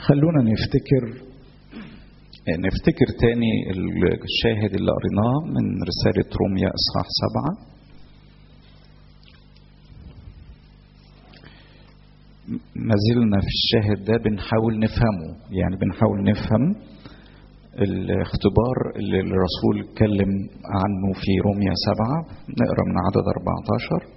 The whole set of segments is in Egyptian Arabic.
خلونا نفتكر نفتكر تاني الشاهد اللي قريناه من رسالة روميا إصحاح سبعة ما زلنا في الشاهد ده بنحاول نفهمه يعني بنحاول نفهم الاختبار اللي الرسول اتكلم عنه في روميا سبعة نقرا من عدد 14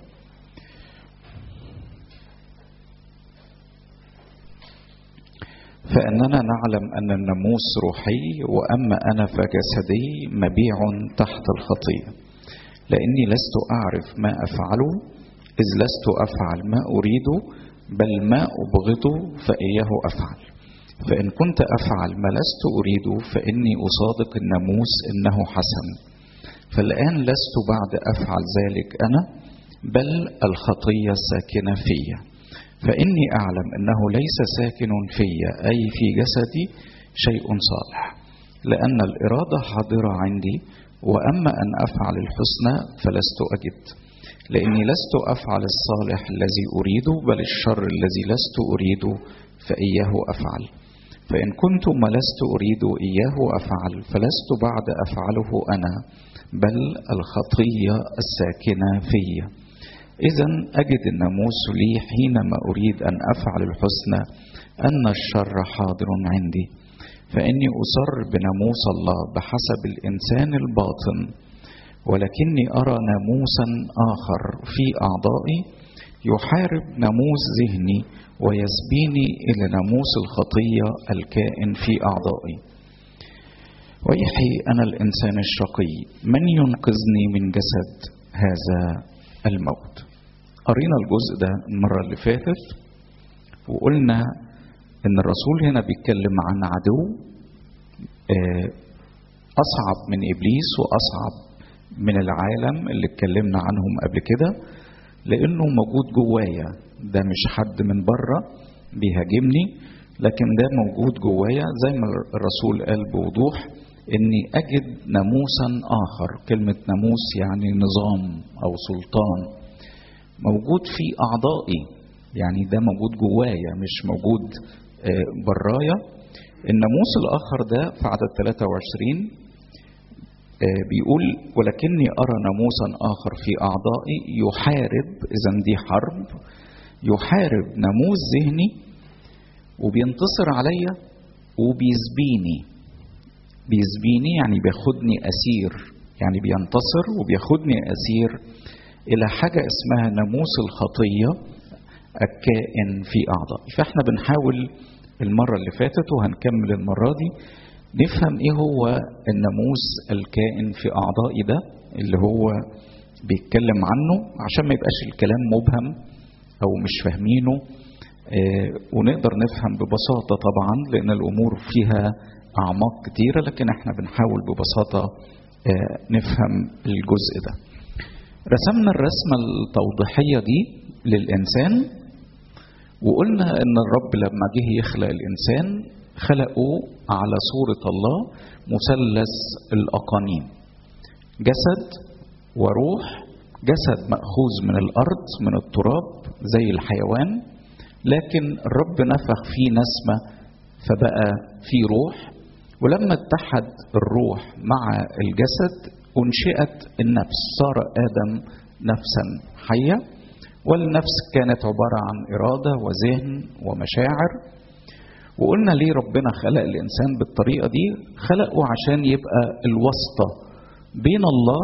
فإننا نعلم أن الناموس روحي وأما أنا فجسدي مبيع تحت الخطية لأني لست أعرف ما أفعله إذ لست أفعل ما أريده بل ما أبغضه فإياه أفعل فإن كنت أفعل ما لست أريده فإني أصادق الناموس إنه حسن فالآن لست بعد أفعل ذلك أنا بل الخطية ساكنة فيّ فإني أعلم أنه ليس ساكن في أي في جسدي شيء صالح لأن الإرادة حاضرة عندي وأما أن أفعل الحسنى فلست أجد لأني لست أفعل الصالح الذي أريده بل الشر الذي لست أريده فإياه أفعل فإن كنت ما لست أريد إياه أفعل فلست بعد أفعله أنا بل الخطية الساكنة فيّ إذا أجد الناموس لي حينما أريد أن أفعل الحسنى أن الشر حاضر عندي فإني أصر بناموس الله بحسب الإنسان الباطن ولكني أرى ناموسا آخر في أعضائي يحارب ناموس ذهني ويسبيني إلى ناموس الخطية الكائن في أعضائي ويحي أنا الإنسان الشقي من ينقذني من جسد هذا الموت قرينا الجزء ده المرة اللي فاتت وقلنا ان الرسول هنا بيتكلم عن عدو اصعب من ابليس واصعب من العالم اللي اتكلمنا عنهم قبل كده لانه موجود جوايا ده مش حد من بره بيهاجمني لكن ده موجود جوايا زي ما الرسول قال بوضوح اني اجد ناموسا اخر كلمه ناموس يعني نظام او سلطان موجود في اعضائي يعني ده موجود جوايا مش موجود برايا الناموس الاخر ده في عدد 23 بيقول ولكني ارى ناموسا اخر في اعضائي يحارب اذا دي حرب يحارب ناموس ذهني وبينتصر عليا وبيسبيني بيسبيني يعني بياخدني اسير يعني بينتصر وبياخدني اسير الى حاجه اسمها ناموس الخطيه الكائن في اعضائي فاحنا بنحاول المره اللي فاتت وهنكمل المره دي نفهم ايه هو الناموس الكائن في اعضائي ده اللي هو بيتكلم عنه عشان ما يبقاش الكلام مبهم او مش فاهمينه آه ونقدر نفهم ببساطه طبعا لان الامور فيها اعماق كتيره لكن احنا بنحاول ببساطه آه نفهم الجزء ده رسمنا الرسمه التوضيحيه دي للانسان وقلنا ان الرب لما جه يخلق الانسان خلقه على صوره الله مثلث الاقانيم جسد وروح جسد ماخوذ من الارض من التراب زي الحيوان لكن الرب نفخ فيه نسمه فبقى في روح ولما اتحد الروح مع الجسد انشئت النفس صار ادم نفسا حيه والنفس كانت عباره عن اراده وذهن ومشاعر وقلنا ليه ربنا خلق الانسان بالطريقه دي خلقه عشان يبقى الواسطه بين الله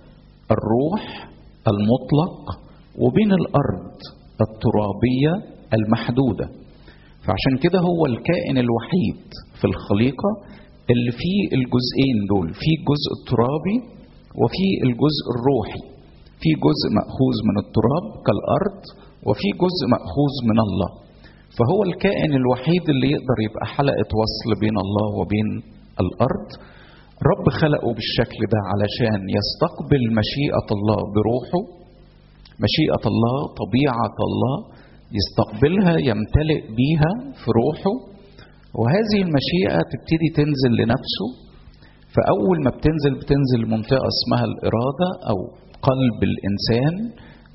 الروح المطلق وبين الارض الترابيه المحدوده فعشان كده هو الكائن الوحيد في الخليقه اللي فيه الجزئين دول في الجزء الترابي وفي الجزء الروحي في جزء مأخوذ من التراب كالأرض وفي جزء مأخوذ من الله فهو الكائن الوحيد اللي يقدر يبقى حلقة وصل بين الله وبين الأرض رب خلقه بالشكل ده علشان يستقبل مشيئة الله بروحه مشيئة الله طبيعة الله يستقبلها يمتلئ بيها في روحه وهذه المشيئة تبتدي تنزل لنفسه فأول ما بتنزل بتنزل منطقة اسمها الإرادة أو قلب الإنسان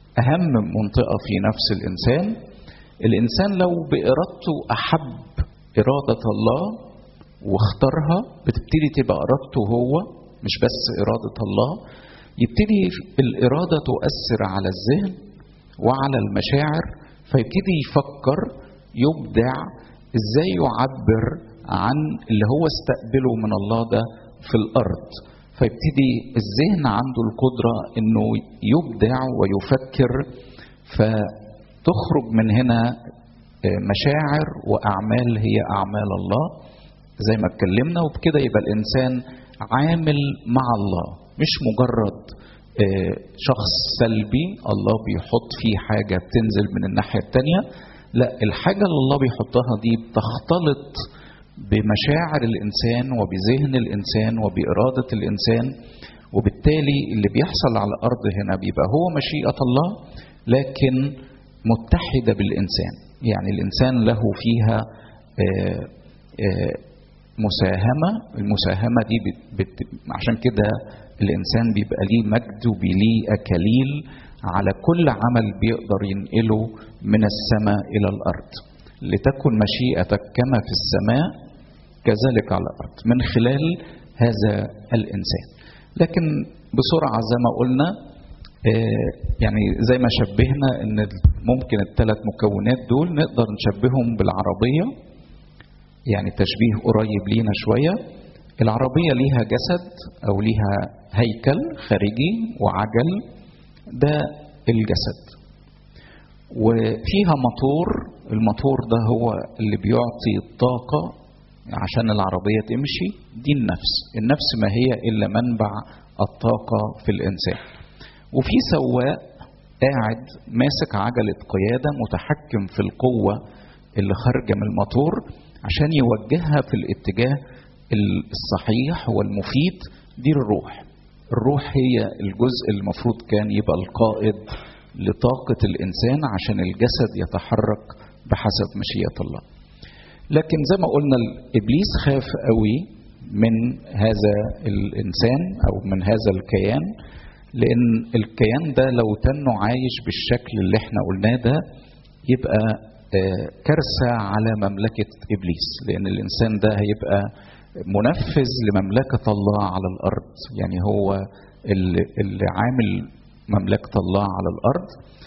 أهم منطقة في نفس الإنسان الإنسان لو بإرادته أحب إرادة الله واختارها بتبتدي تبقى إرادته هو مش بس إرادة الله يبتدي الإرادة تؤثر على الذهن وعلى المشاعر فيبتدي يفكر يبدع ازاي يعبر عن اللي هو استقبله من الله ده في الارض فيبتدي الذهن عنده القدره انه يبدع ويفكر فتخرج من هنا مشاعر واعمال هي اعمال الله زي ما اتكلمنا وبكده يبقى الانسان عامل مع الله مش مجرد شخص سلبي الله بيحط فيه حاجة بتنزل من الناحية التانية لا الحاجة اللي الله بيحطها دي بتختلط بمشاعر الإنسان وبذهن الإنسان وبإرادة الإنسان وبالتالي اللي بيحصل على الأرض هنا بيبقى هو مشيئة الله لكن متحدة بالإنسان يعني الإنسان له فيها آآ آآ مساهمة المساهمة دي بت بت عشان كده الإنسان بيبقى ليه مجد وبيليه أكاليل على كل عمل بيقدر ينقله من السماء إلى الأرض لتكن مشيئتك كما في السماء كذلك على الأرض من خلال هذا الإنسان لكن بسرعة زي ما قلنا يعني زي ما شبهنا ان ممكن الثلاث مكونات دول نقدر نشبههم بالعربيه يعني تشبيه قريب لينا شويه العربيه ليها جسد او ليها هيكل خارجي وعجل ده الجسد وفيها موتور الموتور ده هو اللي بيعطي الطاقه عشان العربيه تمشي دي النفس النفس ما هي الا منبع الطاقه في الانسان وفي سواق قاعد ماسك عجلة قيادة متحكم في القوة اللي خارجة من الموتور عشان يوجهها في الاتجاه الصحيح والمفيد دي الروح الروح هي الجزء المفروض كان يبقى القائد لطاقة الإنسان عشان الجسد يتحرك بحسب مشيئة الله لكن زي ما قلنا إبليس خاف قوي من هذا الإنسان أو من هذا الكيان لان الكيان ده لو تنه عايش بالشكل اللي احنا قلناه ده يبقى كارثه على مملكه ابليس لان الانسان ده هيبقى منفذ لمملكه الله على الارض يعني هو اللي عامل مملكه الله على الارض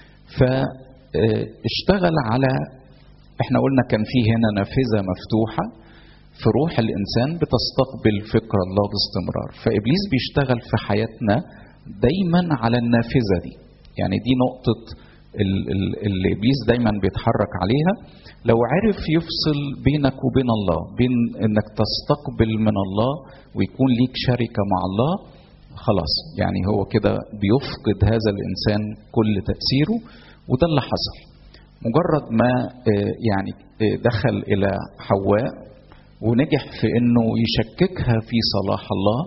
فاشتغل على احنا قلنا كان في هنا نافذه مفتوحه في روح الانسان بتستقبل فكر الله باستمرار فابليس بيشتغل في حياتنا دايما على النافذه دي يعني دي نقطه اللي ابليس دايما بيتحرك عليها لو عرف يفصل بينك وبين الله بين انك تستقبل من الله ويكون ليك شركه مع الله خلاص يعني هو كده بيفقد هذا الانسان كل تاثيره وده اللي حصل مجرد ما يعني دخل الى حواء ونجح في انه يشككها في صلاح الله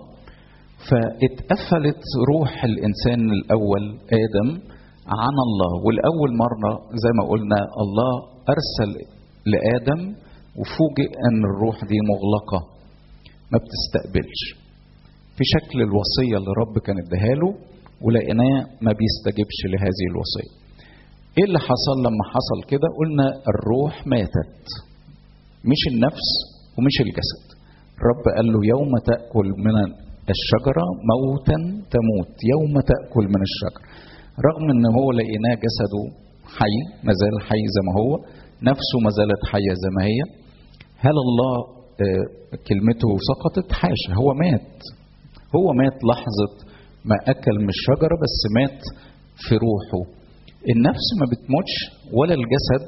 فاتقفلت روح الانسان الاول ادم عن الله والاول مره زي ما قلنا الله ارسل لادم وفوجئ ان الروح دي مغلقه ما بتستقبلش في شكل الوصيه اللي رب كان اداها له ولقيناه ما بيستجبش لهذه الوصيه ايه اللي حصل لما حصل كده قلنا الروح ماتت مش النفس ومش الجسد رب قال له يوم تاكل من الشجرة موتا تموت يوم تأكل من الشجرة رغم ان هو لقيناه جسده حي ما زال حي زي ما هو نفسه ما زالت حية زي ما هي هل الله كلمته سقطت حاشا هو مات هو مات لحظة ما أكل من الشجرة بس مات في روحه النفس ما بتموتش ولا الجسد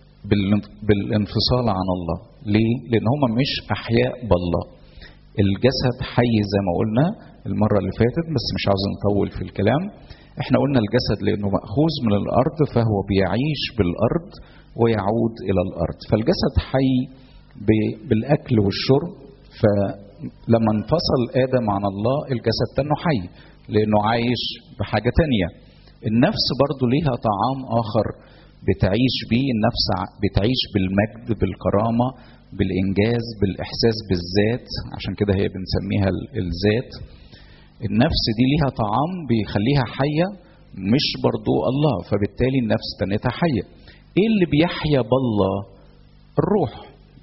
بالانفصال عن الله ليه؟ لأن هما مش أحياء بالله الجسد حي زي ما قلنا المرة اللي فاتت بس مش عاوز نطول في الكلام احنا قلنا الجسد لأنه مأخوذ من الأرض فهو بيعيش بالأرض ويعود إلى الأرض فالجسد حي بالأكل والشرب فلما انفصل آدم عن الله الجسد تنه حي لأنه عايش بحاجة تانية النفس برضو ليها طعام آخر بتعيش بيه النفس بتعيش بالمجد بالكرامة بالإنجاز بالإحساس بالذات عشان كده هي بنسميها الذات النفس دي ليها طعام بيخليها حية مش برضو الله فبالتالي النفس تنتها حية ايه اللي بيحيا بالله الروح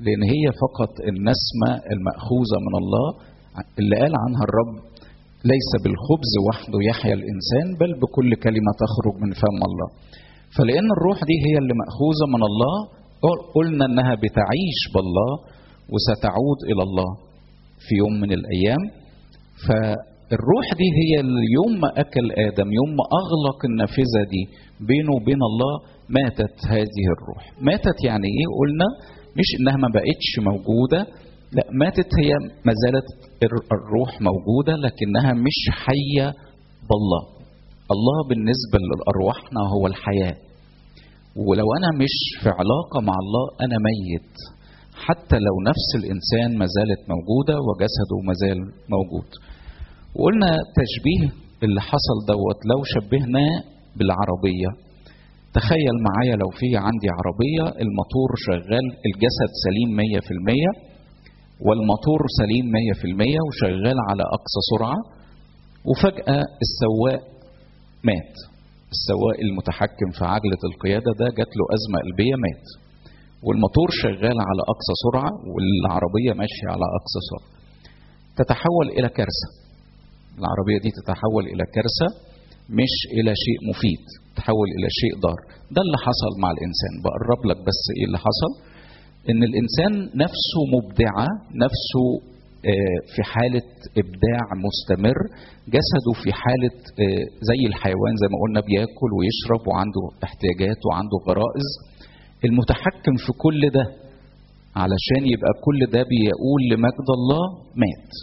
لان هي فقط النسمه الماخوذه من الله اللي قال عنها الرب ليس بالخبز وحده يحيا الانسان بل بكل كلمه تخرج من فم الله فلان الروح دي هي اللي ماخوذه من الله قلنا انها بتعيش بالله وستعود الى الله في يوم من الايام فالروح دي هي يوم ما اكل ادم يوم ما اغلق النافذه دي بينه وبين الله ماتت هذه الروح ماتت يعني ايه قلنا مش انها ما بقتش موجوده لا ماتت هي ما زالت الروح موجوده لكنها مش حيه بالله الله بالنسبه لارواحنا هو الحياه ولو انا مش في علاقه مع الله انا ميت حتى لو نفس الانسان ما زالت موجوده وجسده ما زال موجود وقلنا تشبيه اللي حصل دوت لو شبهناه بالعربيه تخيل معايا لو في عندي عربيه الموتور شغال الجسد سليم 100% والموتور سليم 100% وشغال على اقصى سرعه وفجاه السواق مات السواق المتحكم في عجله القياده ده جات له ازمه قلبيه مات والموتور شغال على اقصى سرعه والعربيه ماشيه على اقصى سرعه تتحول الى كارثه العربيه دي تتحول الى كارثه مش الى شيء مفيد تحول الى شيء ضار ده اللي حصل مع الانسان بقرب لك بس ايه اللي حصل ان الانسان نفسه مبدعه نفسه في حالة إبداع مستمر جسده في حالة زي الحيوان زي ما قلنا بياكل ويشرب وعنده احتياجات وعنده غرائز المتحكم في كل ده علشان يبقى كل ده بيقول لمجد الله مات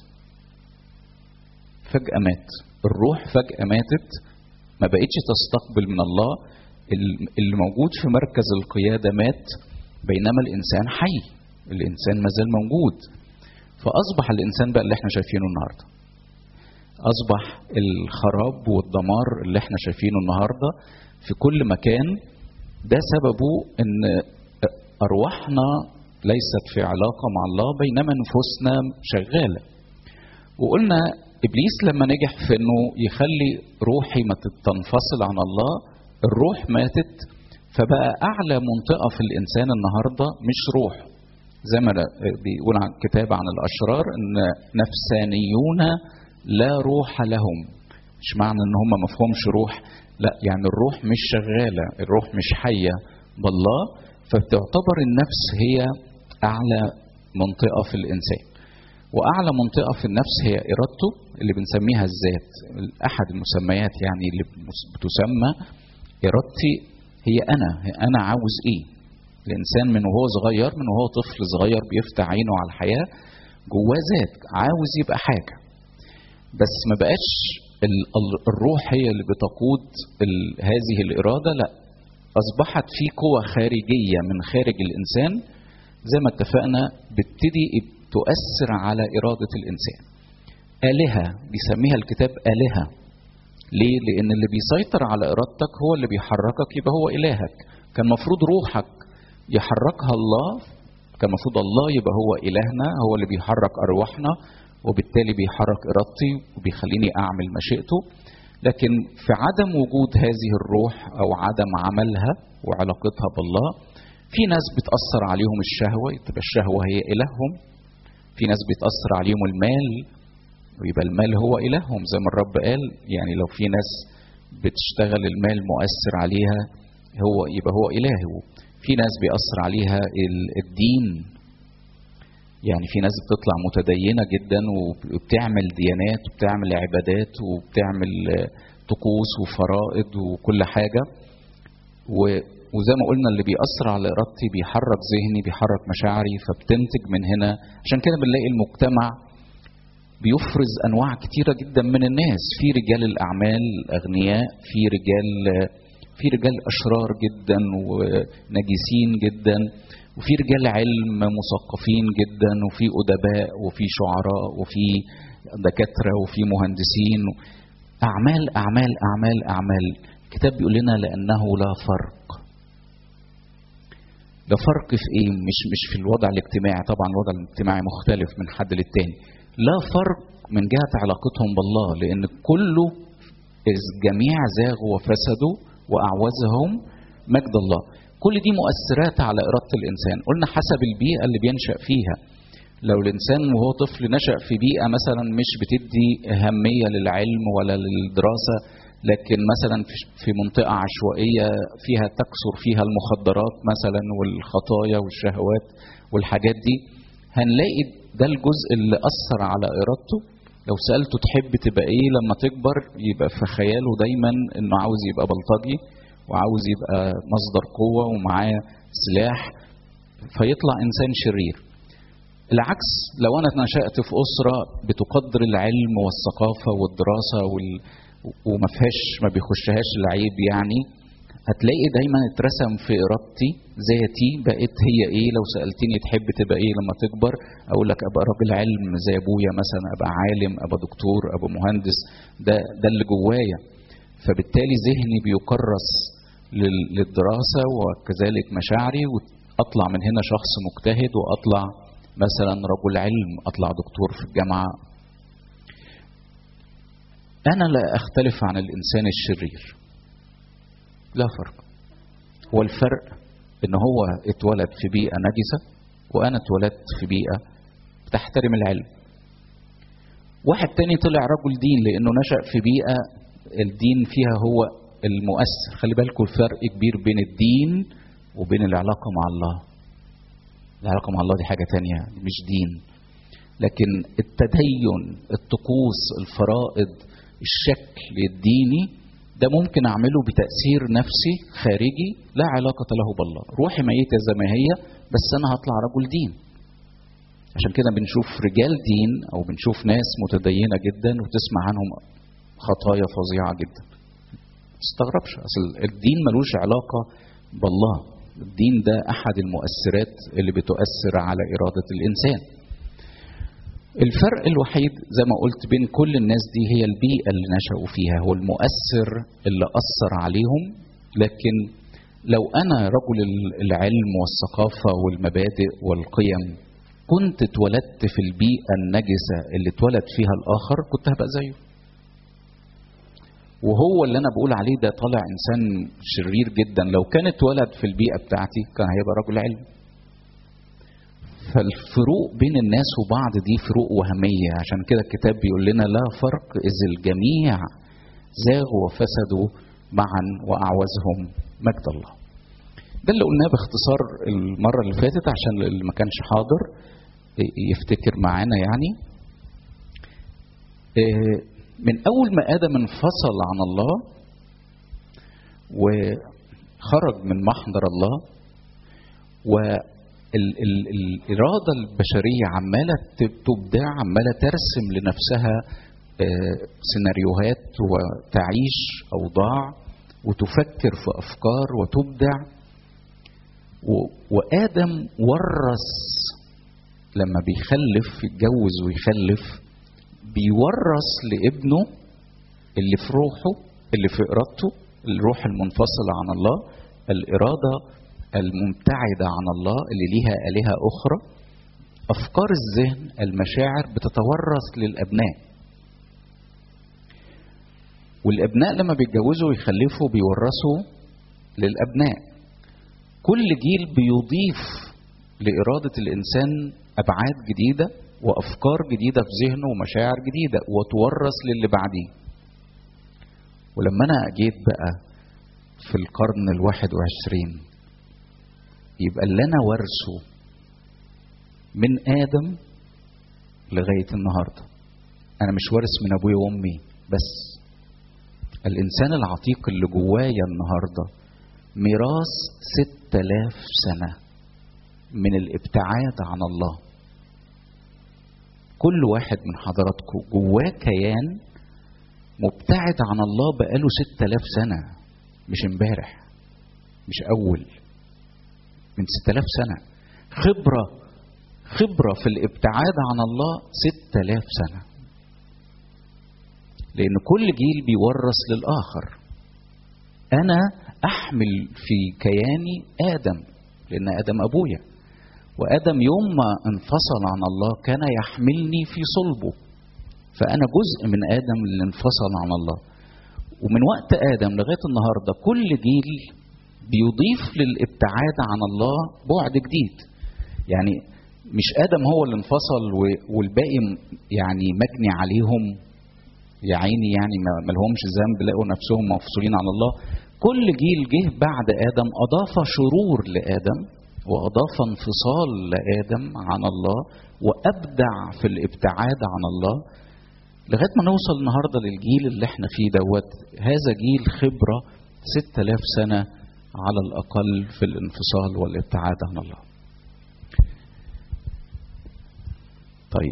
فجأة مات الروح فجأة ماتت ما بقتش تستقبل من الله اللي موجود في مركز القيادة مات بينما الإنسان حي الإنسان ما زال موجود فأصبح الإنسان بقى اللي احنا شايفينه النهاردة أصبح الخراب والدمار اللي احنا شايفينه النهاردة في كل مكان ده سببه ان ارواحنا ليست في علاقه مع الله بينما نفوسنا شغاله وقلنا ابليس لما نجح في انه يخلي روحي ما تنفصل عن الله الروح ماتت فبقى اعلى منطقه في الانسان النهارده مش روح زي ما بيقول عن كتاب عن الاشرار ان نفسانيون لا روح لهم مش معنى ان هم مفهومش روح لا يعني الروح مش شغاله الروح مش حيه بالله فبتعتبر النفس هي اعلى منطقه في الانسان واعلى منطقه في النفس هي ارادته اللي بنسميها الذات احد المسميات يعني اللي بتسمى ارادتي هي انا هي انا عاوز ايه الانسان من وهو صغير من وهو طفل صغير بيفتح عينه على الحياه جواه ذات عاوز يبقى حاجه بس ما بقاش الروح هي اللي بتقود هذه الاراده لا اصبحت في قوه خارجيه من خارج الانسان زي ما اتفقنا بتبتدي تؤثر على اراده الانسان الهه بيسميها الكتاب الهه ليه لان اللي بيسيطر على ارادتك هو اللي بيحركك يبقى هو الهك كان المفروض روحك يحركها الله كان المفروض الله يبقى هو الهنا هو اللي بيحرك ارواحنا وبالتالي بيحرك ارادتي وبيخليني اعمل مشيئته لكن في عدم وجود هذه الروح او عدم عملها وعلاقتها بالله في ناس بتاثر عليهم الشهوه تبقى الشهوه هي الههم في ناس بيتاثر عليهم المال ويبقى المال هو الههم زي ما الرب قال يعني لو في ناس بتشتغل المال مؤثر عليها هو يبقى هو الهه في ناس بيأثر عليها الدين يعني في ناس بتطلع متدينه جدا وبتعمل ديانات وبتعمل عبادات وبتعمل طقوس وفرائض وكل حاجه وزي ما قلنا اللي بيأثر على ارادتي بيحرك ذهني بيحرك مشاعري فبتنتج من هنا عشان كده بنلاقي المجتمع بيفرز انواع كتيره جدا من الناس في رجال الاعمال اغنياء في رجال في رجال اشرار جدا ونجسين جدا وفي رجال علم مثقفين جدا وفي ادباء وفي شعراء وفي دكاتره وفي مهندسين اعمال اعمال اعمال اعمال الكتاب بيقول لنا لانه لا فرق لا فرق في ايه مش مش في الوضع الاجتماعي طبعا الوضع الاجتماعي مختلف من حد للتاني لا فرق من جهه علاقتهم بالله لان كله الجميع زاغوا وفسدوا واعوزهم مجد الله كل دي مؤثرات على إرادة الإنسان قلنا حسب البيئة اللي بينشأ فيها لو الإنسان وهو طفل نشأ في بيئة مثلا مش بتدي أهمية للعلم ولا للدراسة لكن مثلا في منطقة عشوائية فيها تكثر فيها المخدرات مثلا والخطايا والشهوات والحاجات دي هنلاقي ده الجزء اللي أثر على إرادته لو سألته تحب تبقى إيه لما تكبر يبقى في خياله دايما إنه عاوز يبقى بلطجي وعاوز يبقى مصدر قوة ومعاه سلاح فيطلع إنسان شرير العكس لو أنا نشأت في أسرة بتقدر العلم والثقافة والدراسة وال... وما فيهاش ما بيخشهاش العيب يعني هتلاقي دايما اترسم في ارادتي ذاتي بقت هي ايه لو سالتني تحب تبقى ايه لما تكبر اقول لك ابقى راجل علم زي ابويا مثلا ابقى عالم ابقى دكتور ابقى مهندس ده ده اللي جوايا فبالتالي ذهني بيكرس للدراسه وكذلك مشاعري واطلع من هنا شخص مجتهد واطلع مثلا رجل علم اطلع دكتور في الجامعه أنا لا أختلف عن الإنسان الشرير لا فرق هو الفرق إن هو اتولد في بيئة نجسة وأنا اتولدت في بيئة بتحترم العلم واحد تاني طلع رجل دين لأنه نشأ في بيئة الدين فيها هو المؤثر خلي بالكم الفرق كبير بين الدين وبين العلاقة مع الله العلاقة مع الله دي حاجة تانية مش دين لكن التدين الطقوس الفرائض الشكل الديني ده ممكن اعمله بتاثير نفسي خارجي لا علاقه له بالله روحي ميته زي ما هي بس انا هطلع رجل دين عشان كده بنشوف رجال دين او بنشوف ناس متدينه جدا وتسمع عنهم خطايا فظيعه جدا تستغربش اصل الدين ملوش علاقه بالله الدين ده احد المؤثرات اللي بتؤثر على اراده الانسان الفرق الوحيد زي ما قلت بين كل الناس دي هي البيئة اللي نشأوا فيها هو المؤثر اللي أثر عليهم لكن لو أنا رجل العلم والثقافة والمبادئ والقيم كنت اتولدت في البيئة النجسة اللي اتولد فيها الآخر كنت هبقى زيه وهو اللي أنا بقول عليه ده طالع إنسان شرير جدا لو كان اتولد في البيئة بتاعتي كان هيبقى رجل علم فالفروق بين الناس وبعض دي فروق وهمية عشان كده الكتاب بيقول لنا لا فرق إذ الجميع زاغوا وفسدوا معا وأعوزهم مجد الله ده اللي قلناه باختصار المرة اللي فاتت عشان اللي ما كانش حاضر يفتكر معانا يعني من أول ما آدم انفصل عن الله وخرج من محضر الله و ال ال الإرادة البشرية عمالة تبدع عمالة ترسم لنفسها سيناريوهات وتعيش أوضاع وتفكر في أفكار وتبدع وآدم ورث لما بيخلف يتجوز ويخلف بيورث لابنه اللي في روحه اللي في إرادته الروح المنفصلة عن الله الإرادة المبتعدة عن الله اللي ليها آلهة أخرى أفكار الذهن المشاعر بتتورث للأبناء والأبناء لما بيتجوزوا ويخلفوا بيورثوا للأبناء كل جيل بيضيف لإرادة الإنسان أبعاد جديدة وأفكار جديدة في ذهنه ومشاعر جديدة وتورث للي بعديه ولما أنا جيت بقى في القرن الواحد وعشرين يبقى اللي انا وارثه من ادم لغايه النهارده انا مش وارث من ابويا وامي بس الانسان العتيق اللي جوايا النهارده ميراث ست آلاف سنة من الابتعاد عن الله كل واحد من حضراتكم جواه كيان مبتعد عن الله بقاله ست آلاف سنة مش امبارح مش أول من 6000 سنة خبرة خبرة في الابتعاد عن الله 6000 سنة لأن كل جيل بيورث للآخر أنا أحمل في كياني آدم لأن آدم أبويا وآدم يوم ما انفصل عن الله كان يحملني في صلبه فأنا جزء من آدم اللي انفصل عن الله ومن وقت آدم لغاية النهاردة كل جيل بيضيف للابتعاد عن الله بعد جديد يعني مش ادم هو اللي انفصل والباقي يعني مجني عليهم يا عيني يعني ما لهمش ذنب لقوا نفسهم مفصولين عن الله كل جيل جه بعد ادم اضاف شرور لادم واضاف انفصال لادم عن الله وابدع في الابتعاد عن الله لغايه ما نوصل النهارده للجيل اللي احنا فيه دوت هذا جيل خبره 6000 سنه على الاقل في الانفصال والابتعاد عن الله. طيب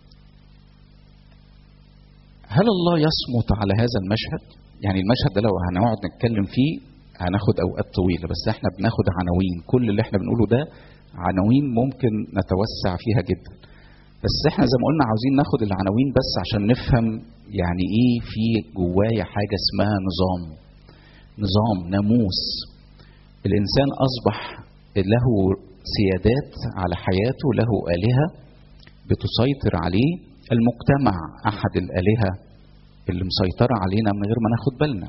هل الله يصمت على هذا المشهد؟ يعني المشهد ده لو هنقعد نتكلم فيه هناخد اوقات طويله بس احنا بناخد عناوين كل اللي احنا بنقوله ده عناوين ممكن نتوسع فيها جدا بس احنا زي ما قلنا عاوزين ناخد العناوين بس عشان نفهم يعني ايه في جوايا حاجه اسمها نظام نظام ناموس الانسان اصبح له سيادات على حياته له الهه بتسيطر عليه المجتمع احد الالهه اللي مسيطره علينا من غير ما ناخد بالنا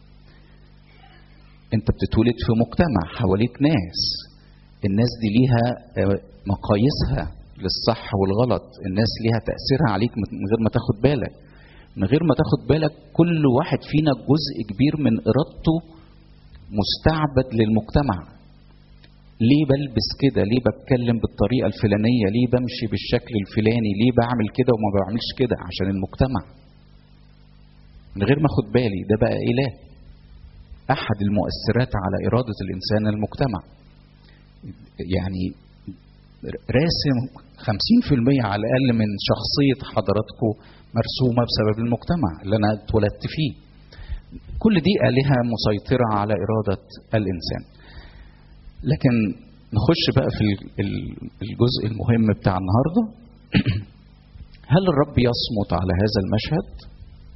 انت بتتولد في مجتمع حواليك ناس الناس دي ليها مقاييسها للصح والغلط الناس ليها تأثيرها عليك من غير ما تاخد بالك من غير ما تاخد بالك كل واحد فينا جزء كبير من إرادته مستعبد للمجتمع ليه بلبس كده ليه بتكلم بالطريقة الفلانية ليه بمشي بالشكل الفلاني ليه بعمل كده وما بعملش كده عشان المجتمع من غير ما اخد بالي ده بقى إله أحد المؤثرات على إرادة الإنسان المجتمع يعني راسم 50% على الأقل من شخصية حضراتكم مرسومة بسبب المجتمع اللي أنا اتولدت فيه كل دي آلهة مسيطرة على إرادة الإنسان لكن نخش بقى في الجزء المهم بتاع النهاردة هل الرب يصمت على هذا المشهد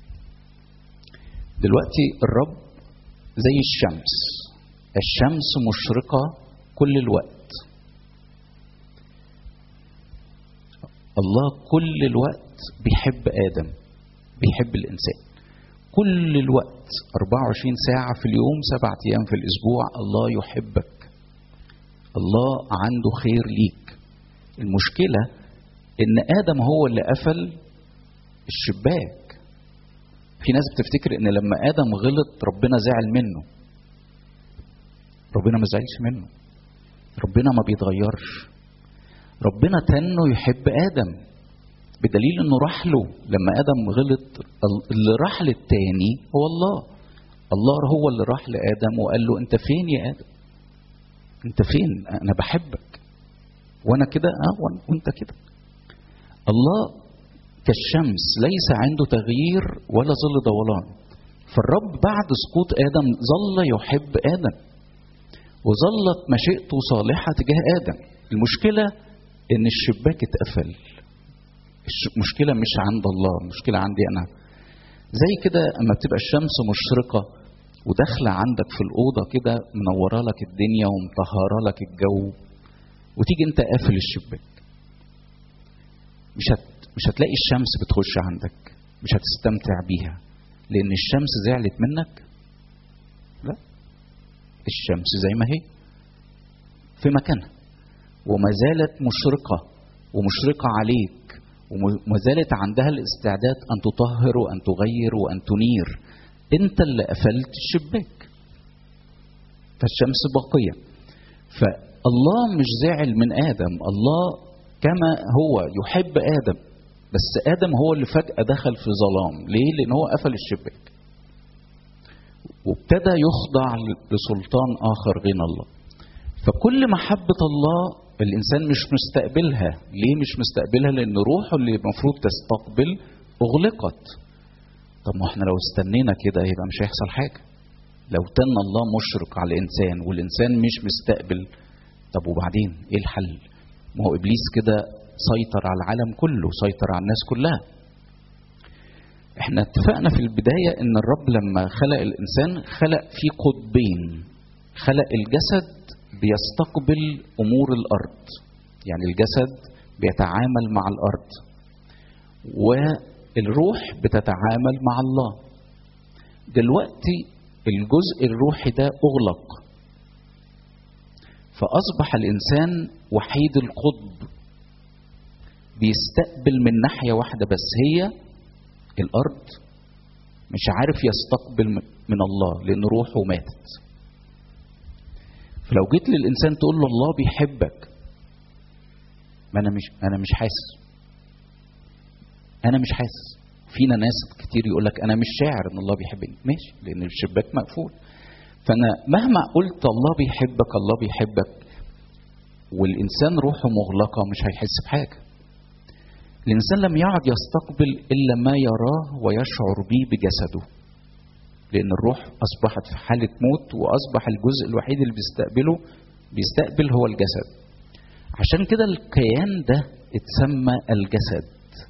دلوقتي الرب زي الشمس الشمس مشرقة كل الوقت الله كل الوقت بيحب آدم بيحب الإنسان كل الوقت 24 ساعة في اليوم سبعة أيام في الأسبوع الله يحبك الله عنده خير ليك المشكلة إن آدم هو اللي قفل الشباك في ناس بتفتكر إن لما آدم غلط ربنا زعل منه ربنا ما زعلش منه ربنا ما بيتغيرش ربنا تنه يحب ادم بدليل انه راح له لما ادم غلط اللي راح للتاني هو الله الله هو اللي راح لادم وقال له انت فين يا ادم انت فين انا بحبك وانا كده اه وانت كده الله كالشمس ليس عنده تغيير ولا ظل دوران فالرب بعد سقوط ادم ظل يحب ادم وظلت مشيئته صالحه تجاه ادم المشكله ان الشباك اتقفل المشكله مش عند الله المشكله عندي انا زي كده اما بتبقى الشمس مشرقه وداخله عندك في الاوضه كده منوره لك الدنيا ومطهره لك الجو وتيجي انت قافل الشباك مش هت... مش هتلاقي الشمس بتخش عندك مش هتستمتع بيها لان الشمس زعلت منك لا الشمس زي ما هي في مكانها وما زالت مشرقة ومشرقة عليك وما زالت عندها الاستعداد أن تطهر وأن تغير وأن تنير أنت اللي قفلت الشباك فالشمس باقية فالله مش زعل من آدم الله كما هو يحب آدم بس آدم هو اللي فجأة دخل في ظلام ليه؟ لأن هو قفل الشباك وابتدى يخضع لسلطان آخر غير الله فكل محبة الله الإنسان مش مستقبلها ليه مش مستقبلها لأن روحه اللي المفروض تستقبل أغلقت طب ما احنا لو استنينا كده يبقى مش هيحصل حاجة لو تن الله مشرق على الإنسان والإنسان مش مستقبل طب وبعدين إيه الحل ما هو إبليس كده سيطر على العالم كله سيطر على الناس كلها احنا اتفقنا في البداية ان الرب لما خلق الانسان خلق فيه قطبين خلق الجسد بيستقبل امور الارض يعني الجسد بيتعامل مع الارض والروح بتتعامل مع الله دلوقتي الجزء الروحي ده اغلق فأصبح الإنسان وحيد القطب بيستقبل من ناحية واحدة بس هي الأرض مش عارف يستقبل من الله لأن روحه ماتت فلو جيت للإنسان تقول له الله بيحبك ما أنا مش أنا مش حاسس أنا مش حاسس فينا ناس كتير يقول لك أنا مش شاعر إن الله بيحبني ماشي لأن الشباك مقفول فأنا مهما قلت الله بيحبك الله بيحبك والإنسان روحه مغلقة مش هيحس بحاجة الإنسان لم يعد يستقبل إلا ما يراه ويشعر به بجسده لأن الروح أصبحت في حالة موت وأصبح الجزء الوحيد اللي بيستقبله بيستقبل هو الجسد عشان كده الكيان ده اتسمى الجسد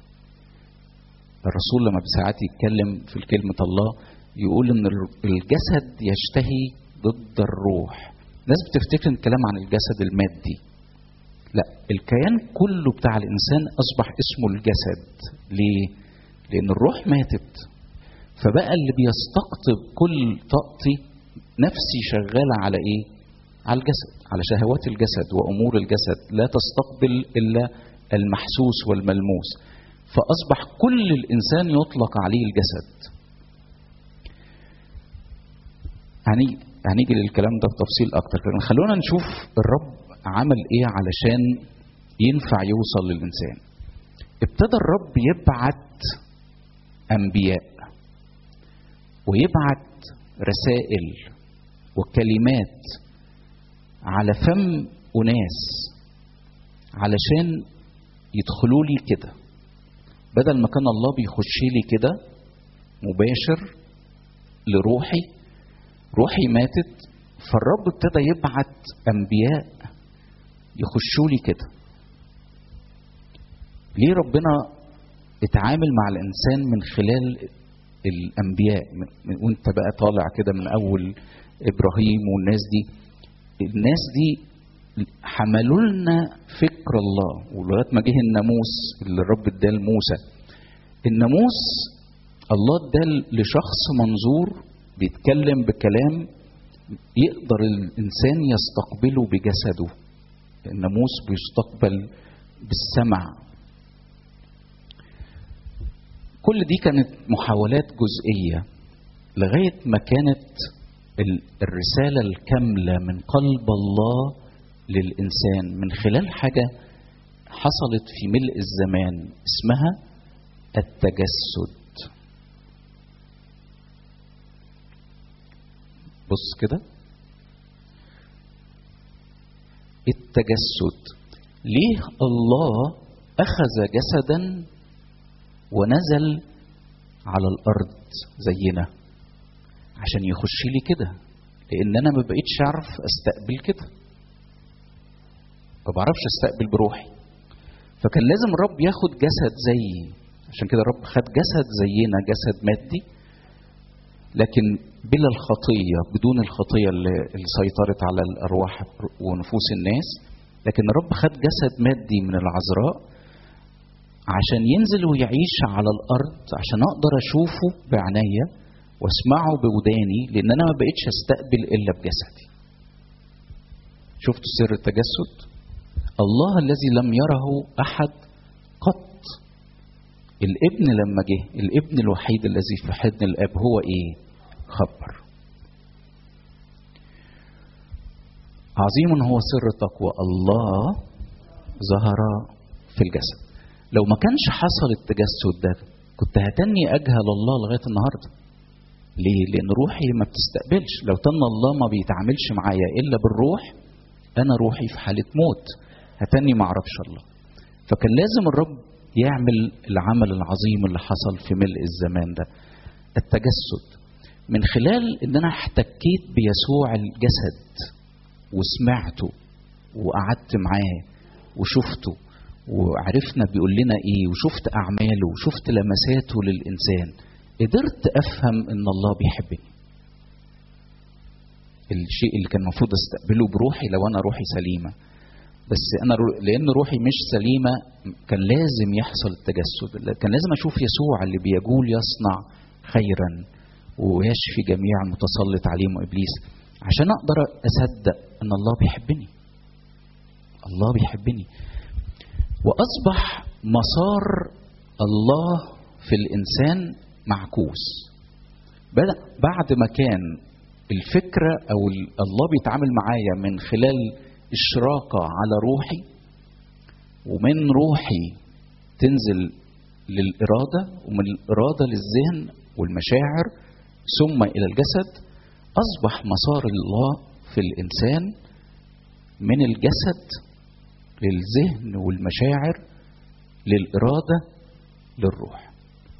الرسول لما بساعات يتكلم في كلمة الله يقول إن الجسد يشتهي ضد الروح الناس بتفتكر الكلام عن الجسد المادي لا الكيان كله بتاع الانسان اصبح اسمه الجسد ليه لان الروح ماتت فبقى اللي بيستقطب كل طاقتي نفسي شغاله على ايه على الجسد على شهوات الجسد وامور الجسد لا تستقبل الا المحسوس والملموس فاصبح كل الانسان يطلق عليه الجسد هنيجي هنيجي للكلام ده بتفصيل اكتر خلونا نشوف الرب عمل ايه علشان ينفع يوصل للانسان ابتدى الرب يبعت انبياء ويبعت رسائل وكلمات على فم اناس علشان يدخلوا لي كده بدل ما كان الله بيخش لي كده مباشر لروحي روحي ماتت فالرب ابتدى يبعت انبياء يخشوا لي كده ليه ربنا اتعامل مع الانسان من خلال الانبياء وانت بقى طالع كده من اول ابراهيم والناس دي الناس دي حملوا لنا فكر الله ولغايه ما جه الناموس اللي الرب اداه لموسى الناموس الله اداه لشخص منظور بيتكلم بكلام يقدر الانسان يستقبله بجسده الناموس بيستقبل بالسمع كل دي كانت محاولات جزئيه لغايه ما كانت الرساله الكامله من قلب الله للانسان من خلال حاجه حصلت في ملء الزمان اسمها التجسد بص كده التجسد ليه الله اخذ جسدا ونزل على الارض زينا عشان يخش لي كده لان انا ما بقيتش اعرف استقبل كده ما بعرفش استقبل بروحي فكان لازم الرب ياخد جسد زيي عشان كده الرب خد جسد زينا جسد مادي لكن بلا الخطيه بدون الخطيه اللي سيطرت على الارواح ونفوس الناس لكن الرب خد جسد مادي من العذراء عشان ينزل ويعيش على الارض عشان اقدر اشوفه بعناية واسمعه بوداني لان انا ما بقتش استقبل الا بجسدي شفتوا سر التجسد الله الذي لم يره احد قط الابن لما جه الابن الوحيد الذي في حضن الاب هو ايه خبر عظيم هو سر التقوى الله ظهر في الجسد لو ما كانش حصل التجسد ده كنت هتني اجهل الله لغايه النهارده ليه لان روحي ما بتستقبلش لو تن الله ما بيتعاملش معايا الا بالروح انا روحي في حاله موت هتني ما اعرفش الله فكان لازم الرب يعمل العمل العظيم اللي حصل في ملء الزمان ده التجسد من خلال ان انا احتكيت بيسوع الجسد وسمعته وقعدت معاه وشفته وعرفنا بيقول لنا ايه وشفت اعماله وشفت لمساته للانسان قدرت افهم ان الله بيحبني الشيء اللي كان المفروض استقبله بروحي لو انا روحي سليمه بس انا رو... لان روحي مش سليمه كان لازم يحصل التجسد كان لازم اشوف يسوع اللي بيقول يصنع خيرا ويشفي جميع المتسلط عليهم ابليس عشان اقدر اصدق ان الله بيحبني الله بيحبني واصبح مسار الله في الانسان معكوس بدا بعد ما كان الفكره او الله بيتعامل معايا من خلال اشراقه على روحي ومن روحي تنزل للاراده ومن الاراده للذهن والمشاعر ثم الى الجسد اصبح مسار الله في الانسان من الجسد للذهن والمشاعر للاراده للروح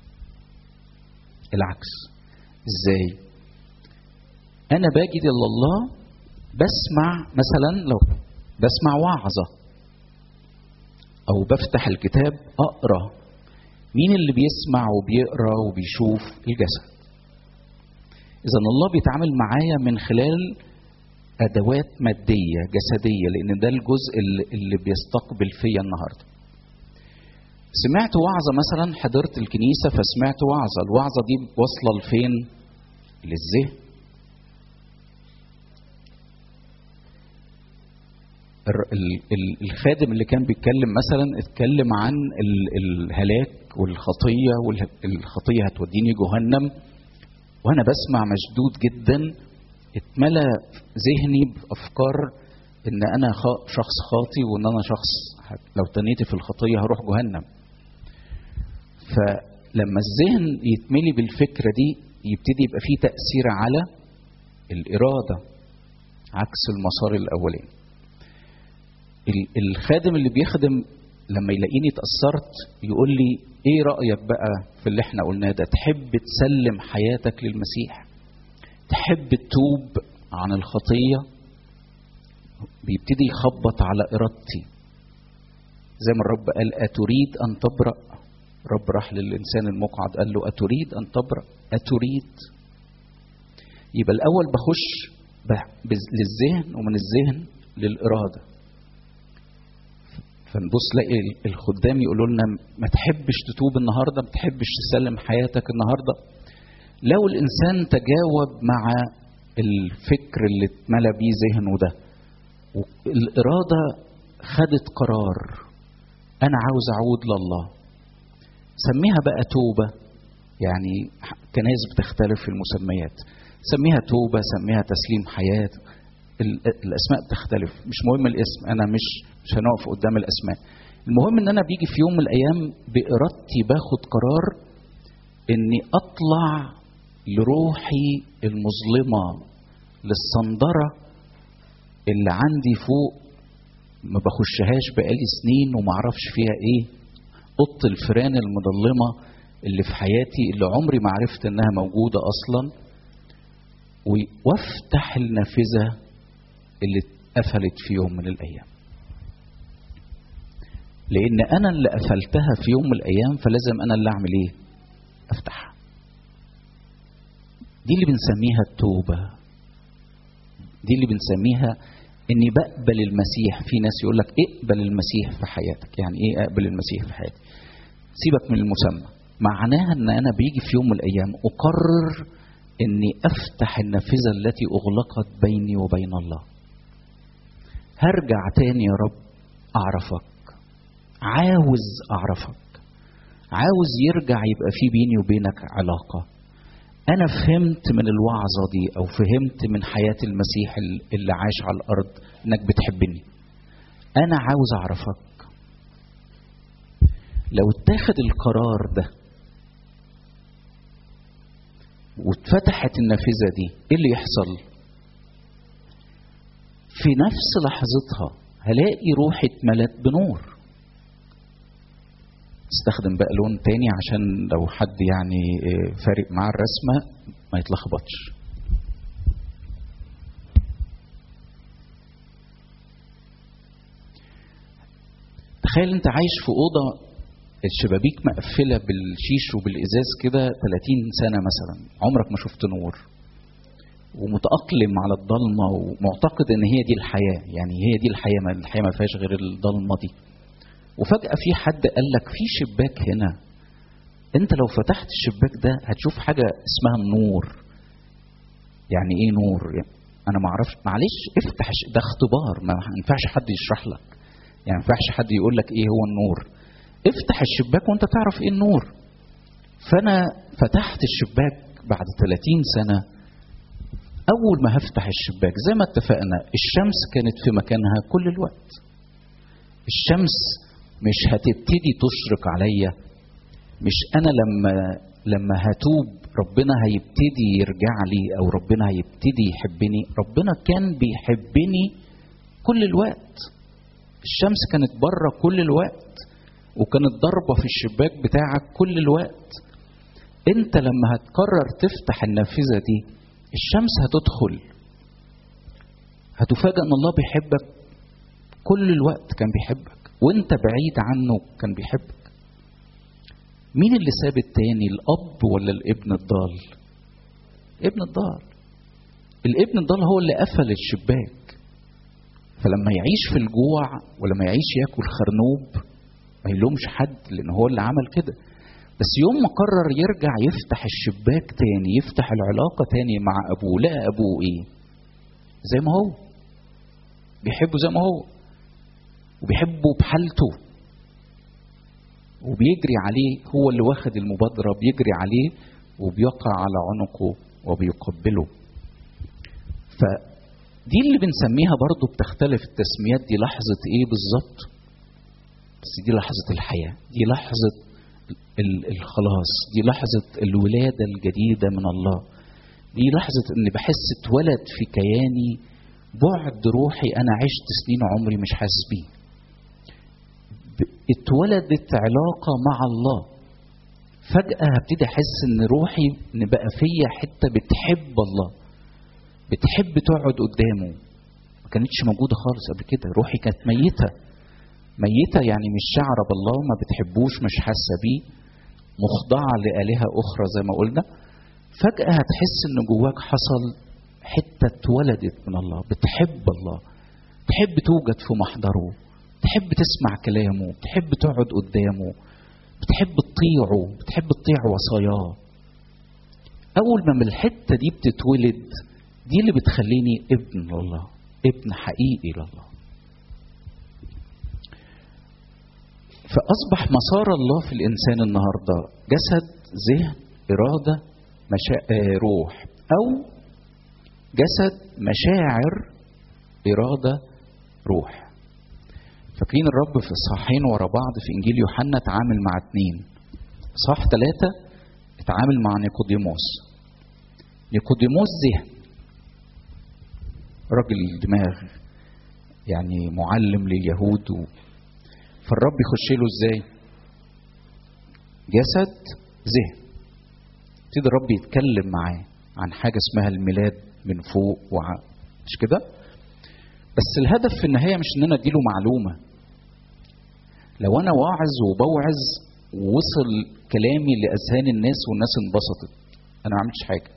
العكس ازاي انا باجي لله بسمع مثلا لو بسمع وعظه او بفتح الكتاب اقرا مين اللي بيسمع وبيقرا وبيشوف الجسد اذا الله بيتعامل معايا من خلال ادوات ماديه جسديه لان ده الجزء اللي بيستقبل فيا النهارده سمعت وعظه مثلا حضرت الكنيسه فسمعت وعظه الوعظه دي واصله لفين للذهن الخادم اللي كان بيتكلم مثلا اتكلم عن الهلاك والخطيه والخطيه هتوديني جهنم وانا بسمع مشدود جدا اتملى ذهني بافكار ان انا شخص خاطي وان انا شخص لو تنيت في الخطيه هروح جهنم فلما الذهن يتملي بالفكره دي يبتدي يبقى فيه تاثير على الاراده عكس المسار الاولاني الخادم اللي بيخدم لما يلاقيني اتأثرت يقول لي ايه رأيك بقى في اللي احنا قلناه ده تحب تسلم حياتك للمسيح تحب تتوب عن الخطية بيبتدي يخبط على إرادتي زي ما الرب قال أتريد أن تبرأ رب راح للإنسان المقعد قال له أتريد أن تبرأ أتريد يبقى الأول بخش للذهن ومن الذهن للإرادة فنبص لاقي الخدام يقولوا لنا ما تحبش تتوب النهارده ما تحبش تسلم حياتك النهارده لو الانسان تجاوب مع الفكر اللي اتملى بيه ذهنه ده الاراده خدت قرار انا عاوز اعود لله سميها بقى توبه يعني كنايس بتختلف في المسميات سميها توبه سميها تسليم حياه الاسماء بتختلف مش مهم الاسم انا مش مش هنقف قدام الاسماء المهم ان انا بيجي في يوم من الايام بارادتي باخد قرار اني اطلع لروحي المظلمه للصندره اللي عندي فوق ما بخشهاش بقالي سنين وما اعرفش فيها ايه اوضه الفيران المظلمه اللي في حياتي اللي عمري ما عرفت انها موجوده اصلا وافتح النافذه اللي اتقفلت في يوم من الايام لان انا اللي قفلتها في يوم من الايام فلازم انا اللي اعمل ايه افتحها دي اللي بنسميها التوبه دي اللي بنسميها اني بقبل المسيح في ناس يقول لك اقبل المسيح في حياتك يعني ايه اقبل المسيح في حياتي سيبك من المسمى معناها ان انا بيجي في يوم من الايام اقرر اني افتح النافذه التي اغلقت بيني وبين الله هرجع تاني يا رب اعرفك عاوز اعرفك عاوز يرجع يبقى في بيني وبينك علاقه انا فهمت من الوعظه دي او فهمت من حياه المسيح اللي عاش على الارض انك بتحبني انا عاوز اعرفك لو اتاخد القرار ده واتفتحت النافذه دي ايه اللي يحصل في نفس لحظتها هلاقي روحي اتملت بنور استخدم بقى لون تاني عشان لو حد يعني فارق مع الرسمة ما يتلخبطش تخيل انت عايش في أوضة الشبابيك مقفلة بالشيش وبالإزاز كده 30 سنة مثلا عمرك ما شفت نور ومتأقلم على الضلمة ومعتقد ان هي دي الحياة يعني هي دي الحياة ما الحياة ما فيهاش غير الضلمة دي وفجأة في حد قال لك في شباك هنا انت لو فتحت الشباك ده هتشوف حاجة اسمها النور يعني ايه نور يعني انا ما اعرفش معلش افتح ده اختبار ما ينفعش حد يشرح لك يعني ما ينفعش حد يقول لك ايه هو النور افتح الشباك وانت تعرف ايه النور فانا فتحت الشباك بعد 30 سنه اول ما هفتح الشباك زي ما اتفقنا الشمس كانت في مكانها كل الوقت الشمس مش هتبتدي تشرق عليا مش انا لما لما هتوب ربنا هيبتدي يرجع لي او ربنا هيبتدي يحبني ربنا كان بيحبني كل الوقت الشمس كانت بره كل الوقت وكانت ضربه في الشباك بتاعك كل الوقت انت لما هتقرر تفتح النافذه دي الشمس هتدخل هتفاجأ ان الله بيحبك كل الوقت كان بيحبك وانت بعيد عنه كان بيحبك مين اللي ساب التاني الاب ولا الابن الضال ابن الضال الابن الضال هو اللي قفل الشباك فلما يعيش في الجوع ولما يعيش ياكل خرنوب ما يلومش حد لان هو اللي عمل كده بس يوم ما قرر يرجع يفتح الشباك تاني يفتح العلاقة تاني مع أبوه لقى أبوه إيه زي ما هو بيحبه زي ما هو وبيحبه بحالته وبيجري عليه هو اللي واخد المبادرة بيجري عليه وبيقع على عنقه وبيقبله فدي اللي بنسميها برضو بتختلف التسميات دي لحظة ايه بالظبط بس دي لحظة الحياة دي لحظة الخلاص دي لحظة الولادة الجديدة من الله دي لحظة ان بحس اتولد في كياني بعد روحي انا عشت سنين عمري مش حاسس بيه اتولدت علاقة مع الله فجأة هبتدي أحس إن روحي إن بقى فيا حتة بتحب الله بتحب تقعد قدامه ما كانتش موجودة خالص قبل كده روحي كانت ميتة ميتة يعني مش شعرة بالله ما بتحبوش مش حاسة بيه مخضعة لآلهة أخرى زي ما قلنا فجأة هتحس إن جواك حصل حتة اتولدت من الله بتحب الله تحب توجد في محضره تحب تسمع كلامه تحب تقعد قدامه بتحب تطيعه بتحب تطيع وصاياه أول ما من الحتة دي بتتولد دي اللي بتخليني ابن لله ابن حقيقي لله فأصبح مسار الله في الإنسان النهاردة جسد ذهن إرادة مشا... آه روح أو جسد مشاعر إرادة روح فاكرين الرب في الصحين ورا بعض في إنجيل يوحنا اتعامل مع اتنين صح ثلاثة اتعامل مع نيقوديموس نيقوديموس ذهن راجل دماغ يعني معلم لليهود و... فالرب يخش له ازاي جسد ذهن يبتدي الرب يتكلم معاه عن حاجة اسمها الميلاد من فوق وع... مش كده بس الهدف في النهاية مش ان انا اديله معلومة لو انا واعظ وبوعظ ووصل كلامي لاذهان الناس والناس انبسطت انا ما عملتش حاجة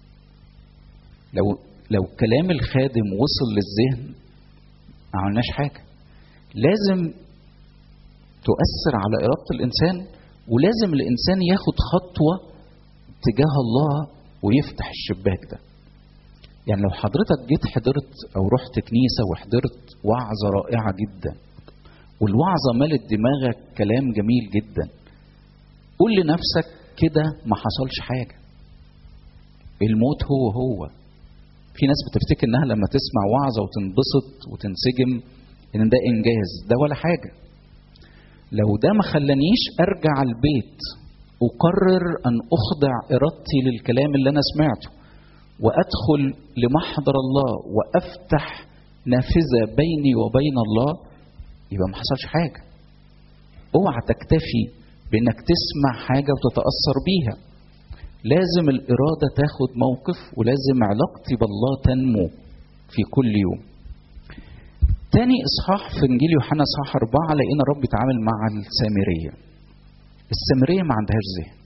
لو لو كلام الخادم وصل للذهن ما عملناش حاجة لازم تؤثر على إرادة الإنسان ولازم الإنسان ياخد خطوة تجاه الله ويفتح الشباك ده يعني لو حضرتك جيت حضرت أو رحت كنيسة وحضرت وعظة رائعة جدا والوعظة ملت دماغك كلام جميل جدا قول لنفسك كده ما حصلش حاجة الموت هو هو في ناس بتفتكر انها لما تسمع وعظة وتنبسط وتنسجم ان ده انجاز ده ولا حاجة لو ده ما خلانيش ارجع البيت اقرر ان اخضع ارادتي للكلام اللي انا سمعته وادخل لمحضر الله وافتح نافذه بيني وبين الله يبقى ما حصلش حاجه اوعى تكتفي بانك تسمع حاجه وتتاثر بيها لازم الاراده تاخد موقف ولازم علاقتي بالله تنمو في كل يوم تاني اصحاح في انجيل يوحنا اصحاح اربعه لقينا الرب يتعامل مع السامريه. السامريه ما عندهاش ذهن.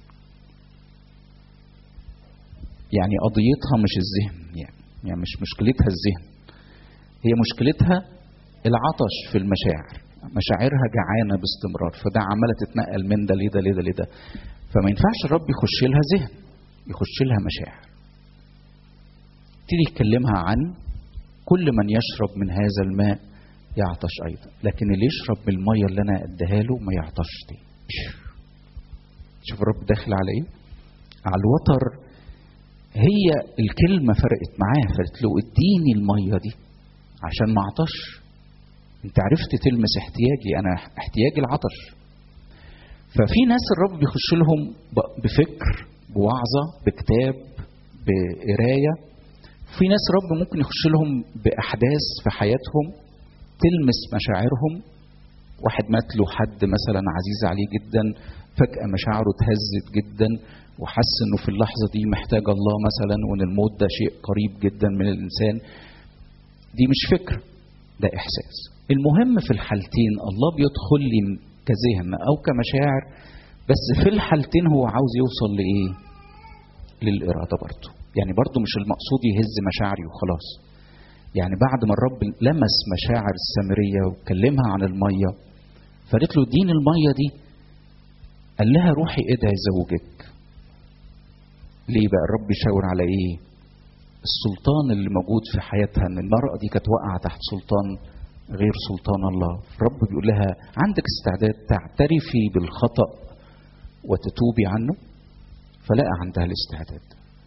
يعني قضيتها مش الذهن يعني يعني مش مشكلتها الذهن. هي مشكلتها العطش في المشاعر. مشاعرها جعانه باستمرار فده عماله تتنقل من ده لده لده لده. فما ينفعش الرب يخش لها ذهن يخش لها مشاعر. يبتدي يكلمها عن كل من يشرب من هذا الماء يعطش ايضا لكن اللي يشرب من الميه اللي انا اديها له ما يعطش تاني شوف الرب داخل على ايه على الوتر هي الكلمة فرقت معاه فقالت له اديني المية دي عشان ما اعطش انت عرفت تلمس احتياجي انا احتياجي العطش ففي ناس الرب بيخش لهم بفكر بوعظة بكتاب بقراية في ناس رب ممكن يخش لهم بأحداث في حياتهم تلمس مشاعرهم واحد مات له حد مثلا عزيز عليه جدا فجأة مشاعره اتهزت جدا وحس انه في اللحظة دي محتاج الله مثلا وان الموت ده شيء قريب جدا من الانسان دي مش فكر ده احساس المهم في الحالتين الله بيدخل لي كذهن او كمشاعر بس في الحالتين هو عاوز يوصل لايه للإرادة برضه يعني برضه مش المقصود يهز مشاعري وخلاص يعني بعد ما الرب لمس مشاعر السامرية وكلمها عن المية فقالت له دين المية دي قال لها روحي ادعي زوجك ليه بقى الرب يشاور على ايه السلطان اللي موجود في حياتها ان المرأة دي كانت واقعة تحت سلطان غير سلطان الله الرب بيقول لها عندك استعداد تعترفي بالخطأ وتتوبي عنه فلقى عندها الاستعداد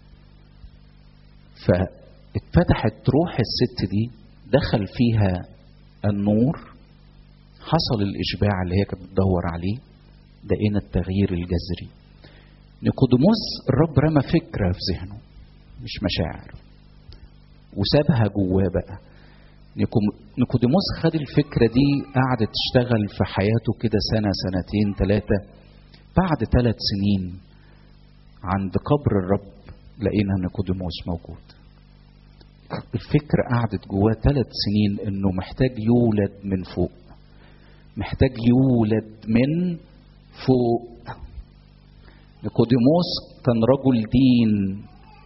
فاتفتحت روح الست دي دخل فيها النور حصل الإشباع اللي هي كانت بتدور عليه لقينا التغيير الجذري نيقوديموس الرب رمى فكرة في ذهنه مش مشاعر وسابها جواه بقى نيقوديموس خد الفكرة دي قعدت تشتغل في حياته كده سنة سنتين ثلاثة بعد ثلاث سنين عند قبر الرب لقينا نيقوديموس موجود الفكرة قعدت جواه ثلاث سنين انه محتاج يولد من فوق محتاج يولد من فوق نيقوديموس كان رجل دين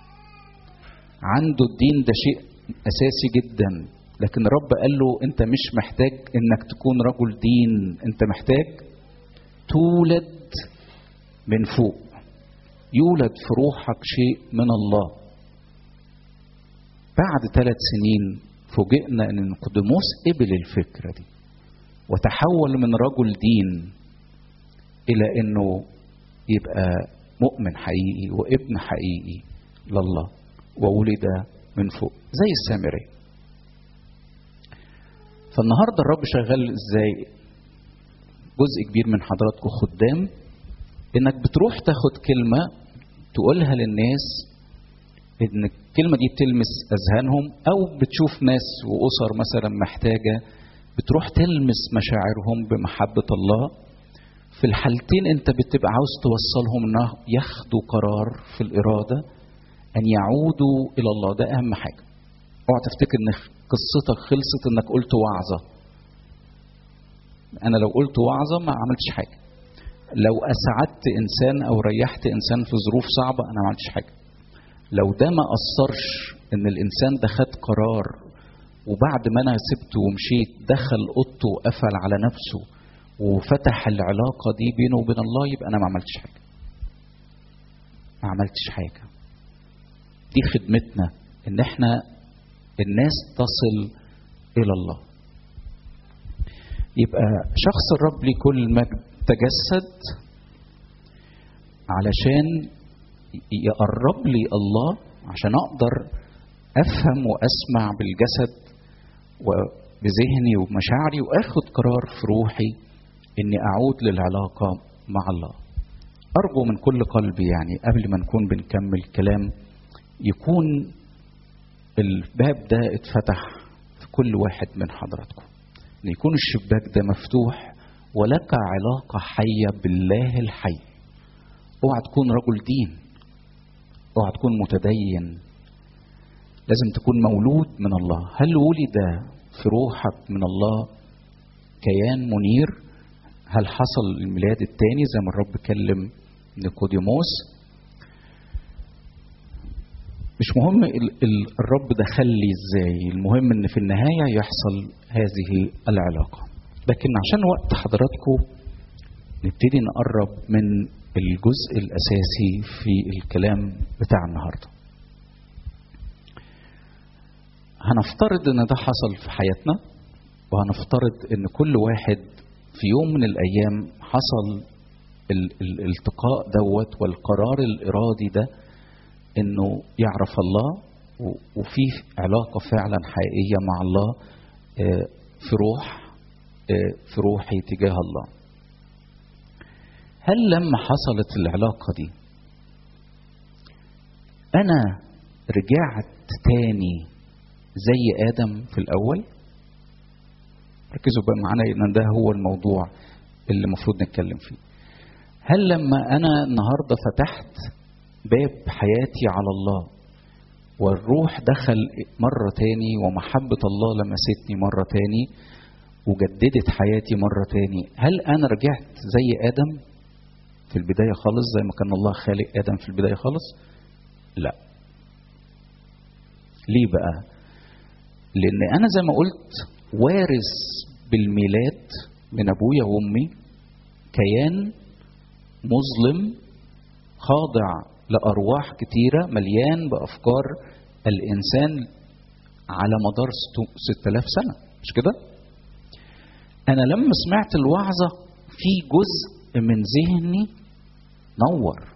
عنده الدين ده شيء اساسي جدا لكن الرب قال له انت مش محتاج انك تكون رجل دين انت محتاج تولد من فوق يولد في روحك شيء من الله بعد ثلاث سنين فوجئنا ان نيقوديموس قبل الفكره دي وتحول من رجل دين الى انه يبقى مؤمن حقيقي وابن حقيقي لله وولد من فوق زي السامري فالنهارده الرب شغال ازاي جزء كبير من حضراتكم خدام انك بتروح تاخد كلمه تقولها للناس ان الكلمه دي بتلمس اذهانهم او بتشوف ناس واسر مثلا محتاجه بتروح تلمس مشاعرهم بمحبه الله في الحالتين انت بتبقى عاوز توصلهم انه ياخدوا قرار في الاراده ان يعودوا الى الله ده اهم حاجه اوعى تفتكر ان قصتك خلصت انك قلت وعظه انا لو قلت وعظه ما عملتش حاجه لو اسعدت انسان او ريحت انسان في ظروف صعبه انا ما عملتش حاجه لو ده ما اثرش ان الانسان ده خد قرار وبعد ما انا سبته ومشيت دخل اوضته وقفل على نفسه وفتح العلاقه دي بينه وبين الله يبقى انا ما عملتش حاجه ما عملتش حاجه دي خدمتنا ان احنا الناس تصل الى الله يبقى شخص الرب ليه كل مجد تجسد علشان يقرب لي الله عشان اقدر افهم واسمع بالجسد وبذهني ومشاعري واخد قرار في روحي اني اعود للعلاقه مع الله ارجو من كل قلبي يعني قبل ما نكون بنكمل كلام يكون الباب ده اتفتح في كل واحد من حضراتكم ان يكون الشباك ده مفتوح ولك علاقة حية بالله الحي اوعى تكون رجل دين اوعى تكون متدين لازم تكون مولود من الله هل ولد في روحك من الله كيان منير هل حصل الميلاد الثاني زي ما الرب كلم نيقوديموس مش مهم الرب دخل لي ازاي المهم ان في النهايه يحصل هذه العلاقه لكن عشان وقت حضراتكم نبتدي نقرب من الجزء الاساسي في الكلام بتاع النهارده هنفترض ان ده حصل في حياتنا وهنفترض ان كل واحد في يوم من الايام حصل الالتقاء دوت والقرار الارادي ده انه يعرف الله وفي علاقة فعلا حقيقية مع الله في روح في روحي تجاه الله هل لما حصلت العلاقة دي أنا رجعت تاني زي آدم في الأول ركزوا بقى معانا ان ده هو الموضوع اللي المفروض نتكلم فيه هل لما انا النهارده فتحت باب حياتي على الله والروح دخل مرة تاني ومحبة الله لمستني مرة تاني وجددت حياتي مرة تاني هل أنا رجعت زي آدم في البداية خالص زي ما كان الله خالق آدم في البداية خالص لا ليه بقى لأن أنا زي ما قلت وارث بالميلاد من أبويا وأمي كيان مظلم خاضع لأرواح كتيرة مليان بأفكار الإنسان على مدار 6000 سنة مش كده؟ أنا لما سمعت الوعظة في جزء من ذهني نور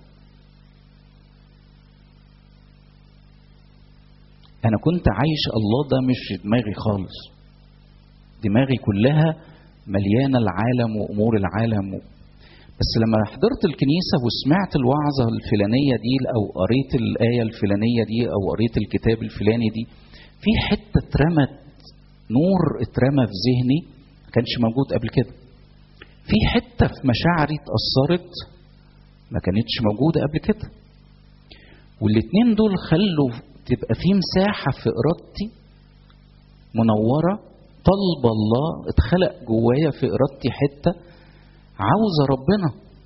أنا كنت عايش الله ده مش دماغي خالص دماغي كلها مليانة العالم وأمور العالم بس لما حضرت الكنيسة وسمعت الوعظة الفلانية دي أو قريت الآية الفلانية دي أو قريت الكتاب الفلاني دي في حتة اترمت نور اترمى في ذهني ما كانش موجود قبل كده في حتة في مشاعري اتأثرت ما كانتش موجودة قبل كده والاتنين دول خلوا تبقى في مساحة في إرادتي منورة طلب الله اتخلق جوايا في إرادتي حتة عاوزة ربنا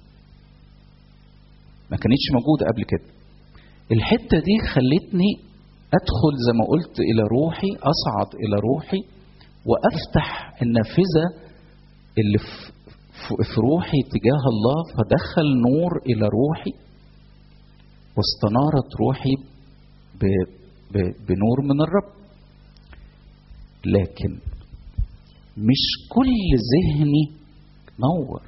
ما كانتش موجودة قبل كده الحتة دي خلتني أدخل زي ما قلت إلى روحي أصعد إلى روحي وأفتح النافذة اللي في روحي تجاه الله فدخل نور إلى روحي واستنارت روحي بنور من الرب لكن مش كل ذهني نور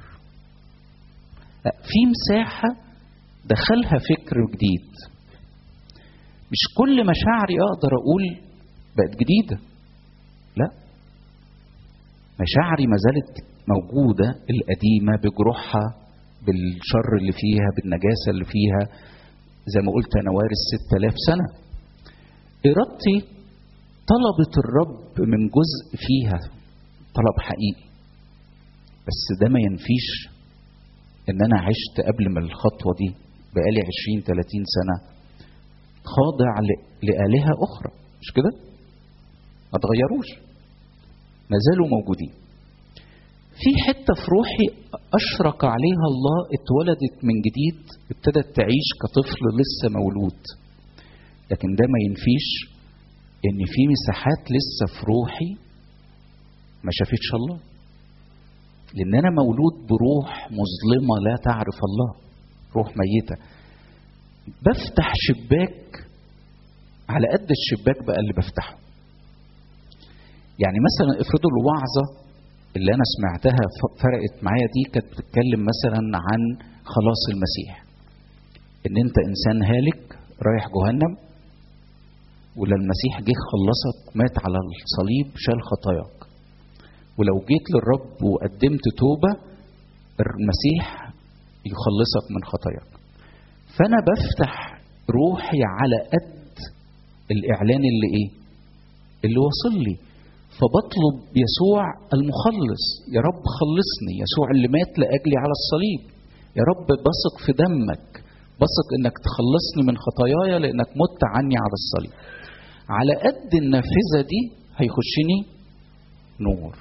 في مساحة دخلها فكر جديد مش كل مشاعري أقدر أقول بقت جديدة لا مشاعري ما زالت موجودة القديمة بجروحها بالشر اللي فيها بالنجاسة اللي فيها زي ما قلت أنا وارث 6000 سنة إرادتي طلبت الرب من جزء فيها طلب حقيقي بس ده ما ينفيش ان انا عشت قبل ما الخطوه دي بقالي 20 30 سنه خاضع لآلهة أخرى مش كده؟ ما تغيروش ما زالوا موجودين في حتة في روحي أشرق عليها الله اتولدت من جديد ابتدت تعيش كطفل لسه مولود لكن ده ما ينفيش ان في مساحات لسه في روحي ما شافتش الله لان انا مولود بروح مظلمه لا تعرف الله روح ميته بفتح شباك على قد الشباك بقى اللي بفتحه يعني مثلا افرضوا الوعظه اللي انا سمعتها فرقت معايا دي كانت بتتكلم مثلا عن خلاص المسيح ان انت انسان هالك رايح جهنم ولا المسيح جه خلصك مات على الصليب شال خطاياك ولو جيت للرب وقدمت توبة المسيح يخلصك من خطاياك فأنا بفتح روحي على قد الإعلان اللي إيه اللي وصل لي فبطلب يسوع المخلص يا رب خلصني يسوع اللي مات لأجلي على الصليب يا رب بثق في دمك بثق انك تخلصني من خطاياي لانك مت عني على الصليب على قد النافذة دي هيخشني نور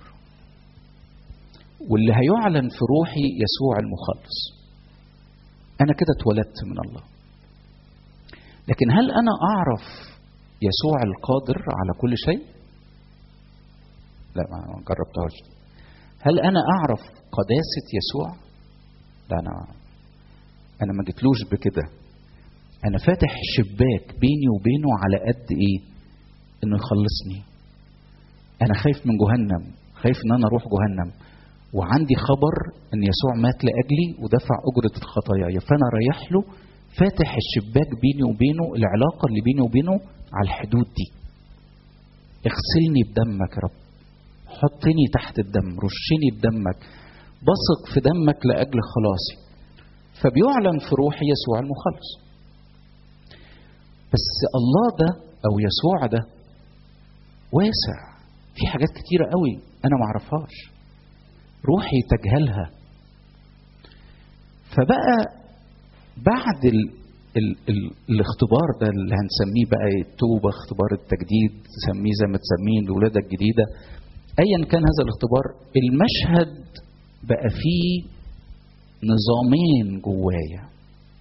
واللي هيعلن في روحي يسوع المخلص انا كده اتولدت من الله لكن هل انا اعرف يسوع القادر على كل شيء لا ما جربتهاش هل انا اعرف قداسه يسوع لا انا انا ما جيتلوش بكده انا فاتح شباك بيني وبينه على قد ايه انه يخلصني انا خايف من جهنم خايف ان انا اروح جهنم وعندي خبر ان يسوع مات لاجلي ودفع اجره الخطايا فانا رايح له فاتح الشباك بيني وبينه العلاقه اللي بيني وبينه على الحدود دي اغسلني بدمك يا رب حطني تحت الدم رشني بدمك بثق في دمك لاجل خلاصي فبيعلن في روحي يسوع المخلص بس الله ده او يسوع ده واسع في حاجات كتيره قوي انا ما اعرفهاش روحي تجهلها فبقى بعد ال ال ال الاختبار ده اللي هنسميه بقى التوبة اختبار التجديد تسميه زي ما تسميه الولادة الجديدة أيا كان هذا الاختبار المشهد بقى فيه نظامين جوايا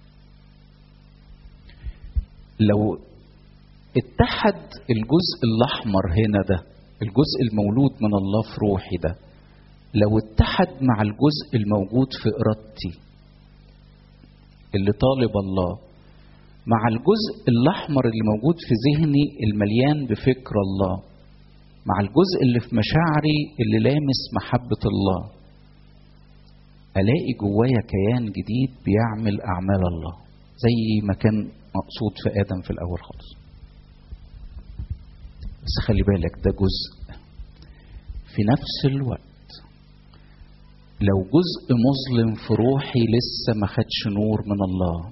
لو اتحد الجزء الأحمر هنا ده الجزء المولود من الله في روحي ده لو اتحد مع الجزء الموجود في إرادتي اللي طالب الله مع الجزء الأحمر اللي موجود في ذهني المليان بفكر الله مع الجزء اللي في مشاعري اللي لامس محبة الله ألاقي جوايا كيان جديد بيعمل أعمال الله زي ما كان مقصود في آدم في الأول خالص بس خلي بالك ده جزء في نفس الوقت لو جزء مظلم في روحي لسه ما خدش نور من الله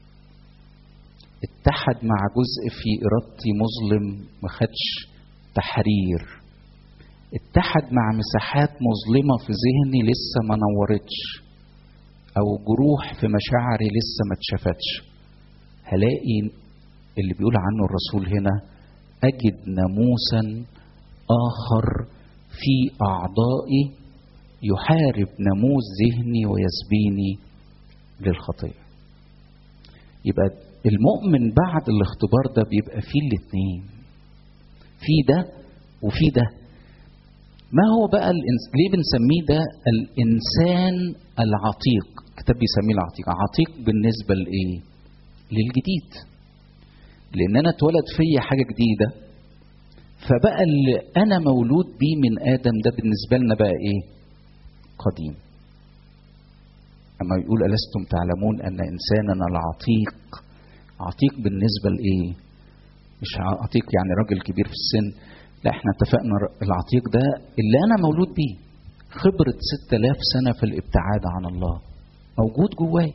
اتحد مع جزء في إرادتي مظلم ما خدش تحرير اتحد مع مساحات مظلمة في ذهني لسه ما نورتش أو جروح في مشاعري لسه ما اتشفتش هلاقي اللي بيقول عنه الرسول هنا أجد ناموسا آخر في أعضائي يحارب ناموس ذهني ويسبيني للخطية يبقى المؤمن بعد الاختبار ده بيبقى فيه الاتنين في ده وفي ده ما هو بقى الإنس... ليه بنسميه ده الإنسان العتيق الكتاب بيسميه العتيق عتيق بالنسبة لإيه للجديد لأن أنا اتولد فيا حاجة جديدة فبقى اللي أنا مولود بيه من آدم ده بالنسبة لنا بقى إيه قديم أما يقول ألستم تعلمون أن إنساننا العتيق عتيق بالنسبة لإيه مش عتيق يعني راجل كبير في السن لا احنا اتفقنا العتيق ده اللي أنا مولود بيه خبرة ستة آلاف سنة في الابتعاد عن الله موجود جواي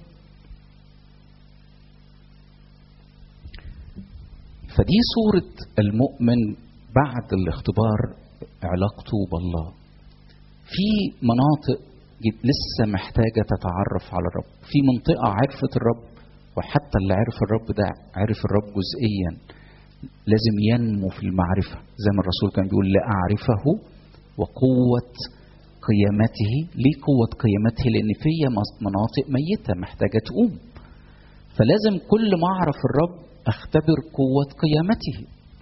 فدي صورة المؤمن بعد الاختبار علاقته بالله في مناطق لسه محتاجة تتعرف على الرب في منطقة عرفت الرب وحتى اللي عرف الرب ده عرف الرب جزئيا لازم ينمو في المعرفة زي ما الرسول كان بيقول لأعرفه وقوة قيامته ليه قوة قيامته لأن فيا مناطق ميتة محتاجة تقوم فلازم كل ما أعرف الرب أختبر قوة قيامته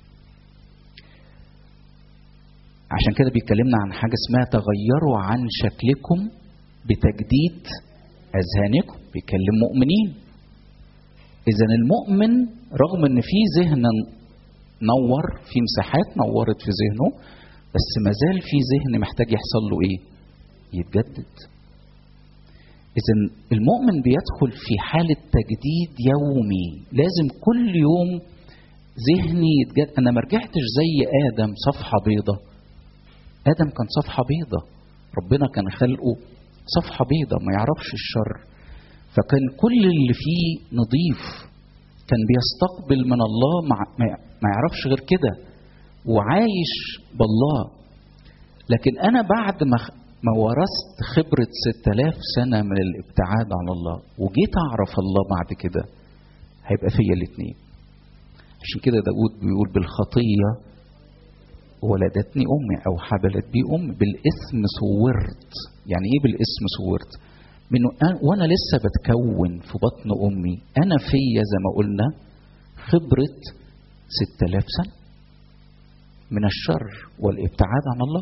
عشان كده بيتكلمنا عن حاجة اسمها تغيروا عن شكلكم بتجديد أذهانكم بيكلم مؤمنين إذا المؤمن رغم إن في ذهن نور في مساحات نورت في ذهنه بس ما زال في ذهن محتاج يحصل له إيه؟ يتجدد. إذا المؤمن بيدخل في حالة تجديد يومي لازم كل يوم ذهني يتجدد أنا ما رجعتش زي آدم صفحة بيضة آدم كان صفحة بيضة ربنا كان خلقه صفحة بيضة ما يعرفش الشر فكان كل اللي فيه نظيف كان بيستقبل من الله مع ما يعرفش غير كده وعايش بالله لكن أنا بعد ما ما ورثت خبرة ستة آلاف سنة من الابتعاد عن الله وجيت أعرف الله بعد كده هيبقى فيا الاتنين عشان كده داود بيقول بالخطية ولدتني أمي أو حبلت بي أمي بالإثم صورت يعني إيه بالإثم صورت من وأنا لسه بتكون في بطن أمي أنا فيا زي ما قلنا خبرة ستة آلاف سنة من الشر والابتعاد عن الله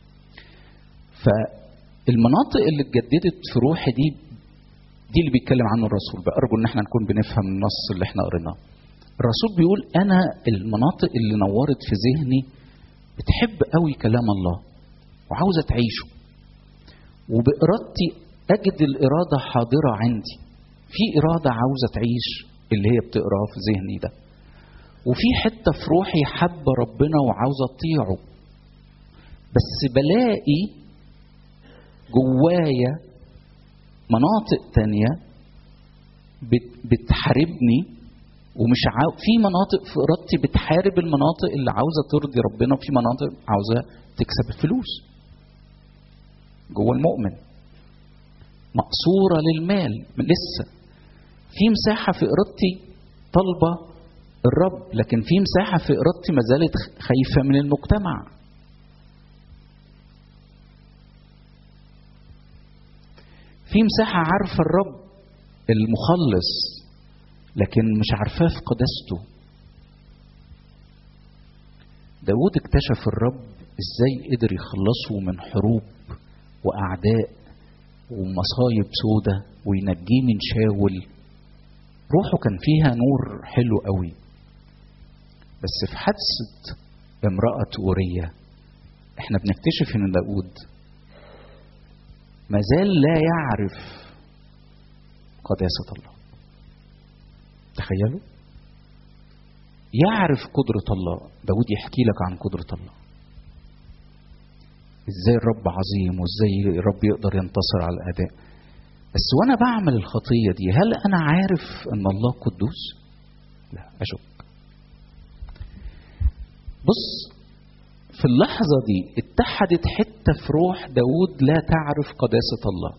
فالمناطق اللي اتجددت في روحي دي دي اللي بيتكلم عنه الرسول بأرجو ان احنا نكون بنفهم النص اللي احنا قريناه الرسول بيقول انا المناطق اللي نورت في ذهني بتحب قوي كلام الله وعاوزة تعيشه وبإرادتي أجد الإرادة حاضرة عندي في إرادة عاوزة تعيش اللي هي بتقراه في ذهني ده وفي حتة في روحي حابة ربنا وعاوزة تطيعه بس بلاقي جوايا مناطق تانية بتحاربني ومش عاو... في مناطق في ارادتي بتحارب المناطق اللي عاوزه ترضي ربنا وفي مناطق عاوزه تكسب الفلوس جوه المؤمن مقصوره للمال لسه في مساحه في ارادتي طالبه الرب لكن في مساحه في ارادتي ما زالت خايفه من المجتمع في مساحه عارفه الرب المخلص لكن مش عارفاه في قداسته داود اكتشف الرب ازاي قدر يخلصه من حروب واعداء ومصايب سودة وينجيه من شاول روحه كان فيها نور حلو قوي بس في حادثة امرأة أورية احنا بنكتشف ان داود ما زال لا يعرف قداسة الله تخيلوا يعرف قدرة الله داود يحكي لك عن قدرة الله ازاي الرب عظيم وازاي الرب يقدر ينتصر على الأداء بس وانا بعمل الخطية دي هل انا عارف ان الله قدوس لا اشك بص في اللحظة دي اتحدت حتة في روح داود لا تعرف قداسة الله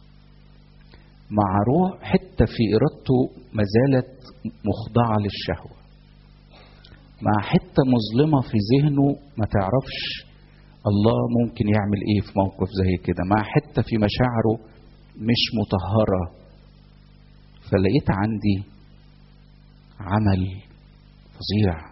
مع روح حتة في إرادته ما زالت مخضعة للشهوة مع حتة مظلمة في ذهنه ما تعرفش الله ممكن يعمل ايه في موقف زي كده مع حتة في مشاعره مش مطهرة فلقيت عندي عمل فظيع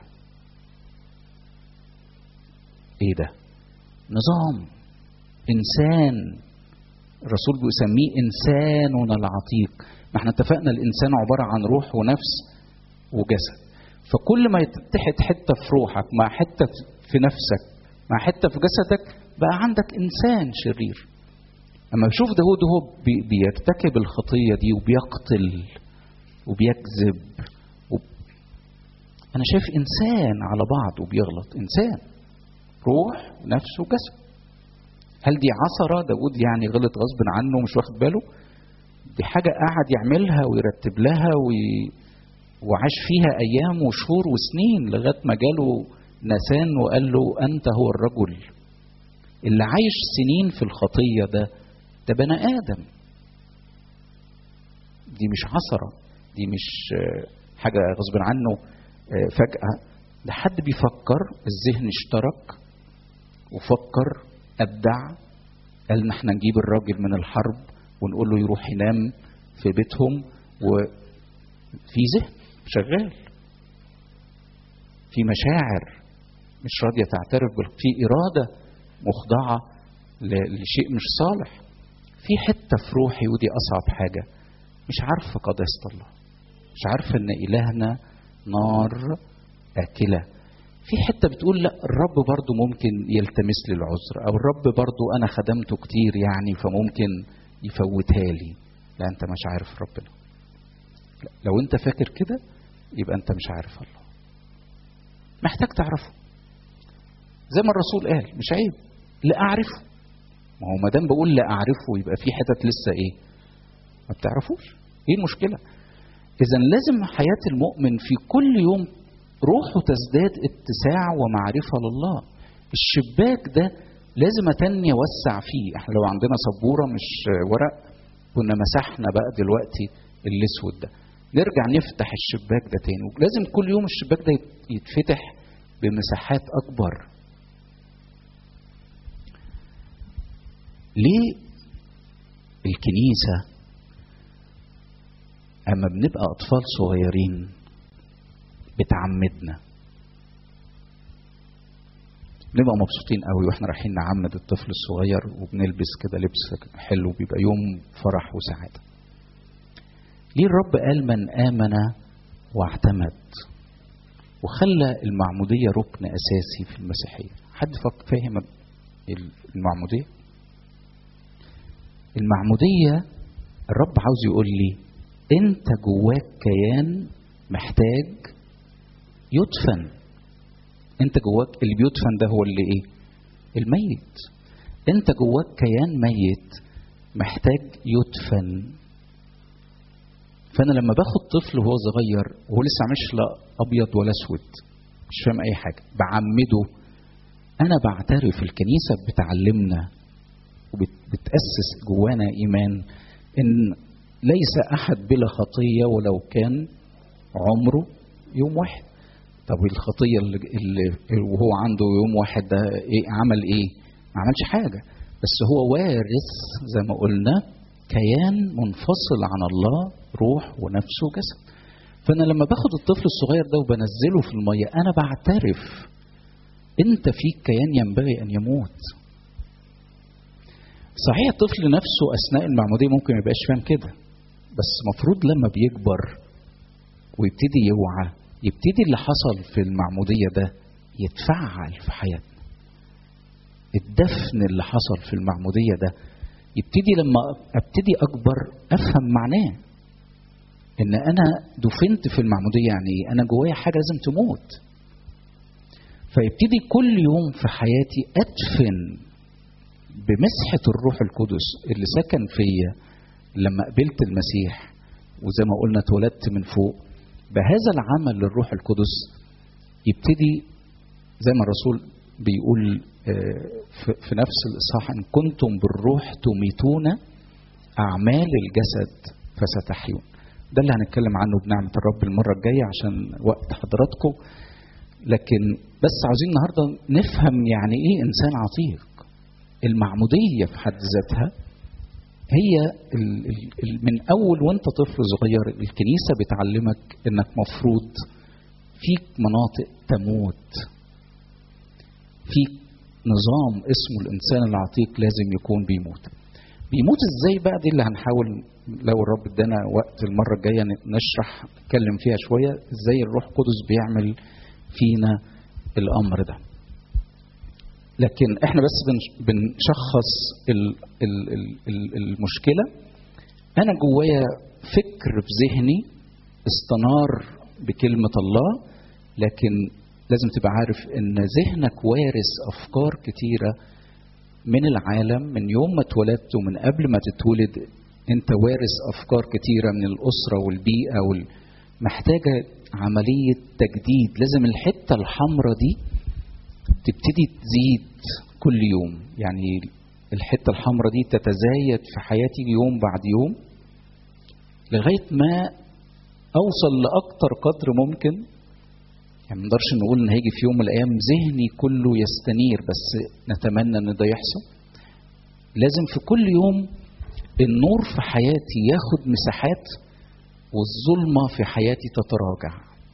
ايه ده نظام انسان الرسول بيسميه انساننا العتيق ما احنا اتفقنا الانسان عباره عن روح ونفس وجسد فكل ما يتحد حته في روحك مع حته في نفسك مع حته في جسدك بقى عندك انسان شرير اما بشوف داود هو بي بيرتكب الخطيه دي وبيقتل وبيكذب وب... انا شايف انسان على بعض وبيغلط انسان روح نفس وجسد هل دي عثرة داود يعني غلط غصب عنه مش واخد باله دي حاجة قعد يعملها ويرتب لها وي... وعاش فيها أيام وشهور وسنين لغاية ما جاله نسان وقال له أنت هو الرجل اللي عايش سنين في الخطية ده ده بني آدم دي مش عثرة دي مش حاجة غصب عنه فجأة ده حد بيفكر الذهن اشترك وفكر ابدع قال ان احنا نجيب الراجل من الحرب ونقول له يروح ينام في بيتهم وفي ذهن شغال في مشاعر مش راضية تعترف في إرادة مخضعة لشيء مش صالح في حتة في روحي ودي أصعب حاجة مش عارفة قداسة الله مش عارفة إن إلهنا نار آكلة في حتة بتقول لا الرب برضو ممكن يلتمس لي العذر أو الرب برضو أنا خدمته كتير يعني فممكن يفوتها لي لا أنت مش عارف ربنا لو أنت فاكر كده يبقى أنت مش عارف الله محتاج تعرفه زي ما الرسول قال مش عيب لا أعرفه ما هو ما دام بقول لا أعرفه يبقى في حتت لسه إيه ما بتعرفوش إيه المشكلة إذا لازم حياة المؤمن في كل يوم روحه تزداد اتساع ومعرفة لله الشباك ده لازم أتني أوسع فيه احنا لو عندنا سبورة مش ورق كنا مسحنا بقى دلوقتي الأسود ده نرجع نفتح الشباك ده تاني ولازم كل يوم الشباك ده يتفتح بمساحات أكبر ليه الكنيسة أما بنبقى أطفال صغيرين بتعمدنا نبقى مبسوطين قوي واحنا رايحين نعمد الطفل الصغير وبنلبس كده لبس حلو بيبقى يوم فرح وسعاده ليه الرب قال من امن واعتمد وخلى المعموديه ركن اساسي في المسيحيه حد فاهم المعمودية المعمودية الرب عاوز يقول لي انت جواك كيان محتاج يدفن انت جواك اللي بيدفن ده هو اللي ايه الميت انت جواك كيان ميت محتاج يدفن فانا لما باخد طفل وهو صغير وهو لسه مش لا ابيض ولا اسود مش فاهم اي حاجه بعمده انا بعترف الكنيسه بتعلمنا وبتاسس جوانا ايمان ان ليس احد بلا خطيه ولو كان عمره يوم واحد طب الخطيه اللي, اللي وهو عنده يوم واحد ده إيه عمل ايه ما عملش حاجه بس هو وارث زي ما قلنا كيان منفصل عن الله روح ونفس وجسد فانا لما باخد الطفل الصغير ده وبنزله في الميه انا بعترف انت فيك كيان ينبغي ان يموت صحيح الطفل نفسه اثناء المعموديه ممكن ما يبقاش فاهم كده بس المفروض لما بيكبر ويبتدي يوعى يبتدي اللي حصل في المعموديه ده يتفعل في حياتنا الدفن اللي حصل في المعموديه ده يبتدي لما ابتدي اكبر افهم معناه ان انا دفنت في المعموديه يعني ايه انا جوايا حاجه لازم تموت فيبتدي كل يوم في حياتي ادفن بمسحه الروح القدس اللي سكن فيا لما قبلت المسيح وزي ما قلنا اتولدت من فوق بهذا العمل للروح القدس يبتدي زي ما الرسول بيقول في نفس الاصحاح ان كنتم بالروح تميتون اعمال الجسد فستحيون ده اللي هنتكلم عنه بنعمه الرب المره الجايه عشان وقت حضراتكم لكن بس عاوزين النهارده نفهم يعني ايه انسان عتيق المعموديه في حد ذاتها هي ال ال من اول وانت طفل صغير الكنيسه بتعلمك انك مفروض فيك مناطق تموت فيك نظام اسمه الانسان العتيق لازم يكون بيموت بيموت ازاي بقى دي اللي هنحاول لو الرب ادانا وقت المره الجايه نشرح نتكلم فيها شويه ازاي الروح القدس بيعمل فينا الامر ده لكن احنا بس بنشخص المشكله انا جوايا فكر في ذهني استنار بكلمه الله لكن لازم تبقى عارف ان ذهنك وارث افكار كتيره من العالم من يوم ما اتولدت ومن قبل ما تتولد انت وارث افكار كتيره من الاسره والبيئه وال... محتاجه عمليه تجديد لازم الحته الحمراء دي تبتدي تزيد كل يوم يعني الحته الحمراء دي تتزايد في حياتي يوم بعد يوم لغايه ما اوصل لاكتر قدر ممكن يعني ما نقدرش نقول ان هيجي في يوم من الايام ذهني كله يستنير بس نتمنى ان ده يحصل لازم في كل يوم النور في حياتي ياخد مساحات والظلمه في حياتي تتراجع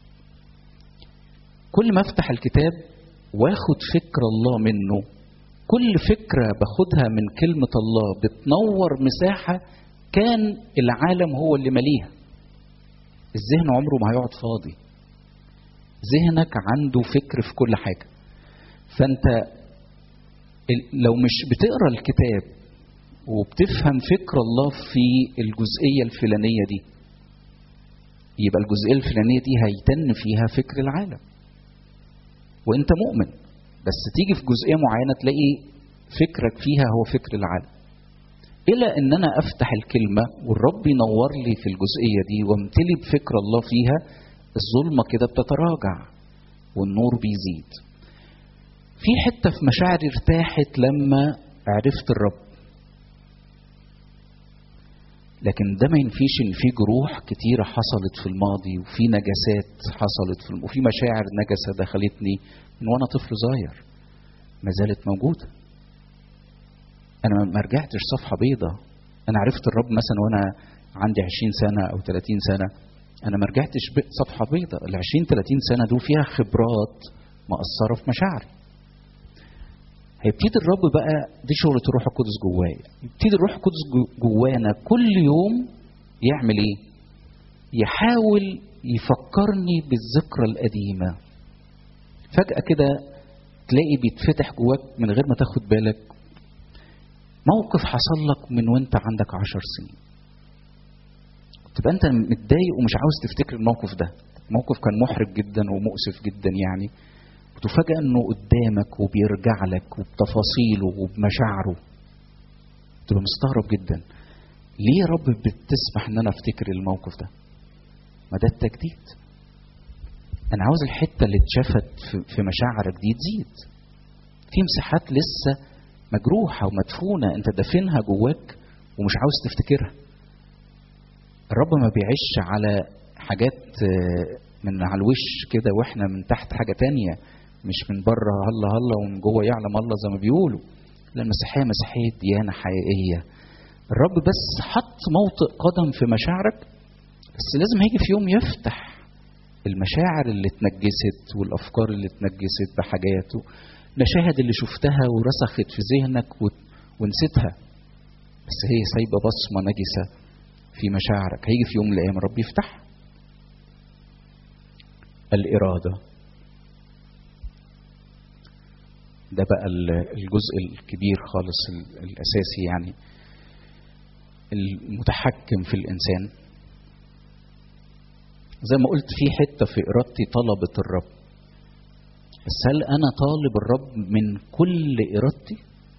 كل ما افتح الكتاب واخد فكر الله منه كل فكره باخدها من كلمه الله بتنور مساحه كان العالم هو اللي مليها الذهن عمره ما هيقعد فاضي ذهنك عنده فكر في كل حاجه فانت لو مش بتقرا الكتاب وبتفهم فكر الله في الجزئيه الفلانيه دي يبقى الجزئيه الفلانيه دي هيتن فيها فكر العالم وانت مؤمن بس تيجي في جزئيه معينه تلاقي فكرك فيها هو فكر العالم الى ان انا افتح الكلمه والرب ينور لي في الجزئيه دي وامتلي بفكر الله فيها الظلمه كده بتتراجع والنور بيزيد في حته في مشاعري ارتاحت لما عرفت الرب لكن ده ما ينفيش ان في جروح كتيره حصلت في الماضي وفي نجاسات حصلت في الم... وفي مشاعر نجسه دخلتني من وانا طفل صغير ما زالت موجوده انا ما رجعتش صفحه بيضة انا عرفت الرب مثلا وانا عندي 20 سنه او 30 سنه انا ما رجعتش صفحه بيضة ال 20 30 سنه دول فيها خبرات مأثره في مشاعري هيبتدي الرب بقى دي شغلة الروح القدس جوايا يبتدي الروح القدس جوانا كل يوم يعمل ايه يحاول يفكرني بالذكرى القديمة فجأة كده تلاقي بيتفتح جواك من غير ما تاخد بالك موقف حصل لك من وانت عندك عشر سنين تبقى انت متضايق ومش عاوز تفتكر الموقف ده موقف كان محرج جدا ومؤسف جدا يعني وتفاجأ انه قدامك وبيرجع لك وبتفاصيله وبمشاعره تبقى مستغرب جدا ليه يا رب بتسمح ان انا افتكر الموقف ده ما ده التجديد انا عاوز الحته اللي اتشافت في مشاعرك دي تزيد في مساحات لسه مجروحه ومدفونه انت دافنها جواك ومش عاوز تفتكرها الرب ما بيعيش على حاجات من على الوش كده واحنا من تحت حاجه تانية مش من بره هلا هلا ومن جوه يعلم الله زي ما بيقولوا لا المسيحيه مسيحيه ديانه حقيقيه الرب بس حط موطئ قدم في مشاعرك بس لازم هيجي في يوم يفتح المشاعر اللي اتنجست والافكار اللي اتنجست بحاجاته المشاهد اللي شفتها ورسخت في ذهنك ونسيتها بس هي سايبه بصمه نجسه في مشاعرك هيجي في يوم من الايام الرب يفتحها الاراده ده بقى الجزء الكبير خالص الاساسي يعني المتحكم في الانسان زي ما قلت في حته في ارادتي طلبت الرب بس هل انا طالب الرب من كل ارادتي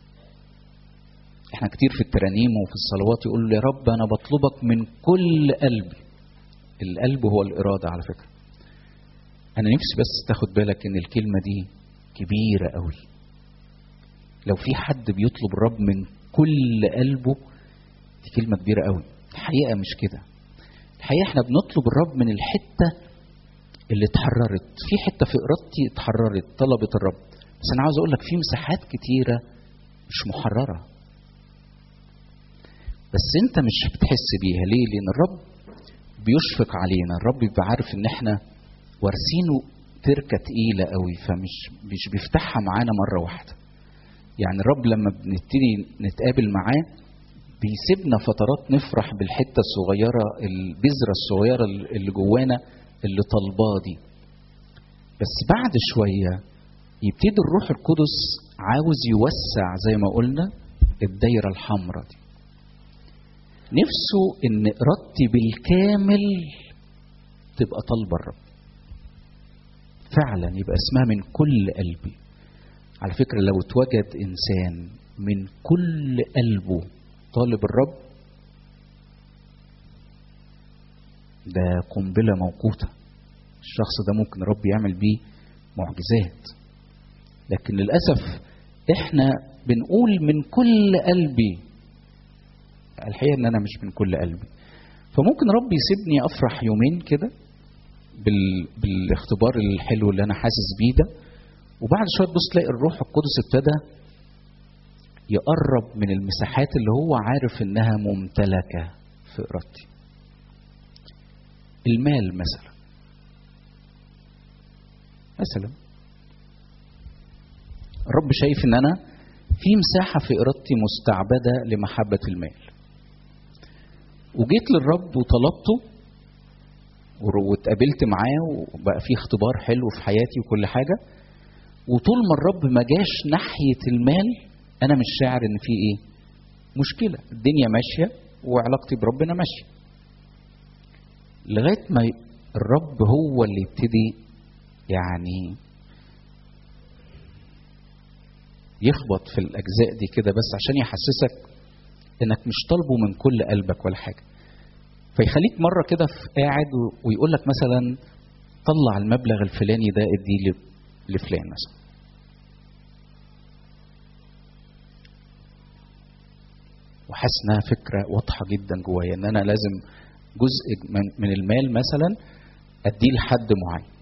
احنا كتير في الترانيم وفي الصلوات يقول له يا رب انا بطلبك من كل قلبي القلب هو الاراده على فكره انا نفسي بس تاخد بالك ان الكلمه دي كبيره قوي لو في حد بيطلب الرب من كل قلبه دي كلمه كبيره قوي الحقيقه مش كده الحقيقه احنا بنطلب الرب من الحته اللي اتحررت في حته في ارادتي اتحررت طلبت الرب بس انا عاوز اقول لك في مساحات كتيره مش محرره بس انت مش بتحس بيها ليه لان الرب بيشفق علينا الرب بيبقى عارف ان احنا وارثينه تركه تقيله قوي فمش مش بيفتحها معانا مره واحده يعني الرب لما بنبتدي نتقابل معاه بيسيبنا فترات نفرح بالحته الصغيره البذره الصغيره اللي جوانا اللي طالباه دي بس بعد شويه يبتدي الروح القدس عاوز يوسع زي ما قلنا الدايره الحمراء دي نفسه ان ارادتي بالكامل تبقى طالبه الرب فعلا يبقى اسمها من كل قلبي على فكره لو اتوجد انسان من كل قلبه طالب الرب ده قنبلة موقوتة الشخص ده ممكن الرب يعمل بيه معجزات لكن للأسف احنا بنقول من كل قلبي الحقيقة ان انا مش من كل قلبي فممكن رب يسيبني افرح يومين كده بال... بالاختبار الحلو اللي انا حاسس بيه ده وبعد شويه تبص تلاقي الروح القدس ابتدى يقرب من المساحات اللي هو عارف انها ممتلكه في ارادتي المال مثلا مثلا الرب شايف ان انا في مساحه في ارادتي مستعبده لمحبه المال وجيت للرب وطلبته واتقابلت معاه وبقى في اختبار حلو في حياتي وكل حاجه وطول ما الرب ما جاش ناحيه المال انا مش شاعر ان في ايه مشكله الدنيا ماشيه وعلاقتي بربنا ماشيه لغايه ما الرب هو اللي يبتدي يعني يخبط في الاجزاء دي كده بس عشان يحسسك انك مش طالبه من كل قلبك ولا حاجه فيخليك مره كده قاعد ويقول لك مثلا طلع المبلغ الفلاني ده اديه لفلان مثلا وحاسس انها فكره واضحه جدا جوايا ان انا لازم جزء من المال مثلا اديه لحد معين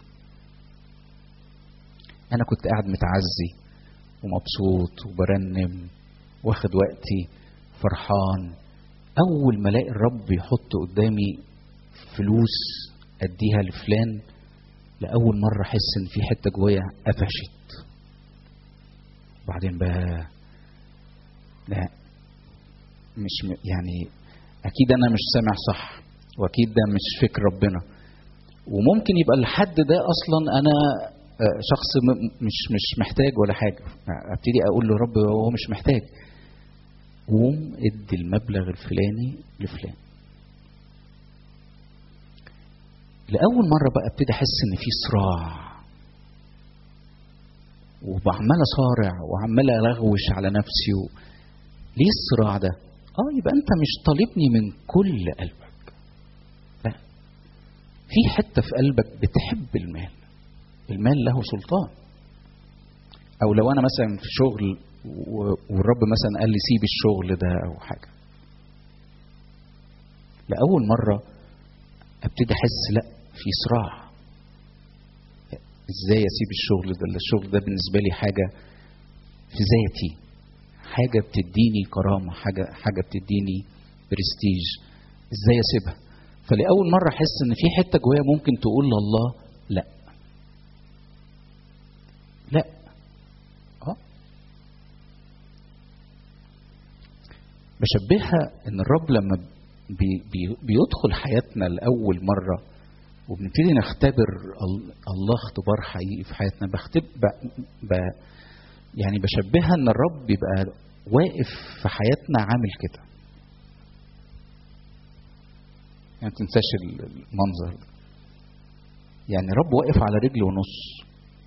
انا كنت قاعد متعزي ومبسوط وبرنم واخد وقتي فرحان اول ما الاقي الرب يحط قدامي فلوس اديها لفلان لاول مره احس ان في حته جوايا قفشت وبعدين بقى لا مش يعني اكيد انا مش سامع صح واكيد ده مش فكر ربنا وممكن يبقى الحد ده اصلا انا شخص مش مش محتاج ولا حاجه ابتدي اقول له رب هو مش محتاج قوم ادي المبلغ الفلاني لفلان لاول مره بقى ابتدي احس ان في صراع وعمال اصارع وعمال الغوش على نفسي و... ليه الصراع ده اه يبقى انت مش طالبني من كل قلبك لا في حته في قلبك بتحب المال المال له سلطان او لو انا مثلا في شغل والرب مثلا قال لي سيب الشغل ده او حاجه لاول مره ابتدي احس لا في صراع ازاي اسيب الشغل ده الشغل ده بالنسبه لي حاجه في ذاتي حاجه بتديني كرامه حاجه حاجه بتديني برستيج ازاي اسيبها فلاول مره احس ان في حته جوايا ممكن تقول لله لا لا اه بشبهها ان الرب لما بي بي بيدخل حياتنا لاول مره وبنبتدي نختبر الله اختبار حقيقي في حياتنا بختب ب... ب... يعني بشبهها ان الرب بيبقى واقف في حياتنا عامل كده يعني تنساش المنظر ده يعني الرب واقف على رجل ونص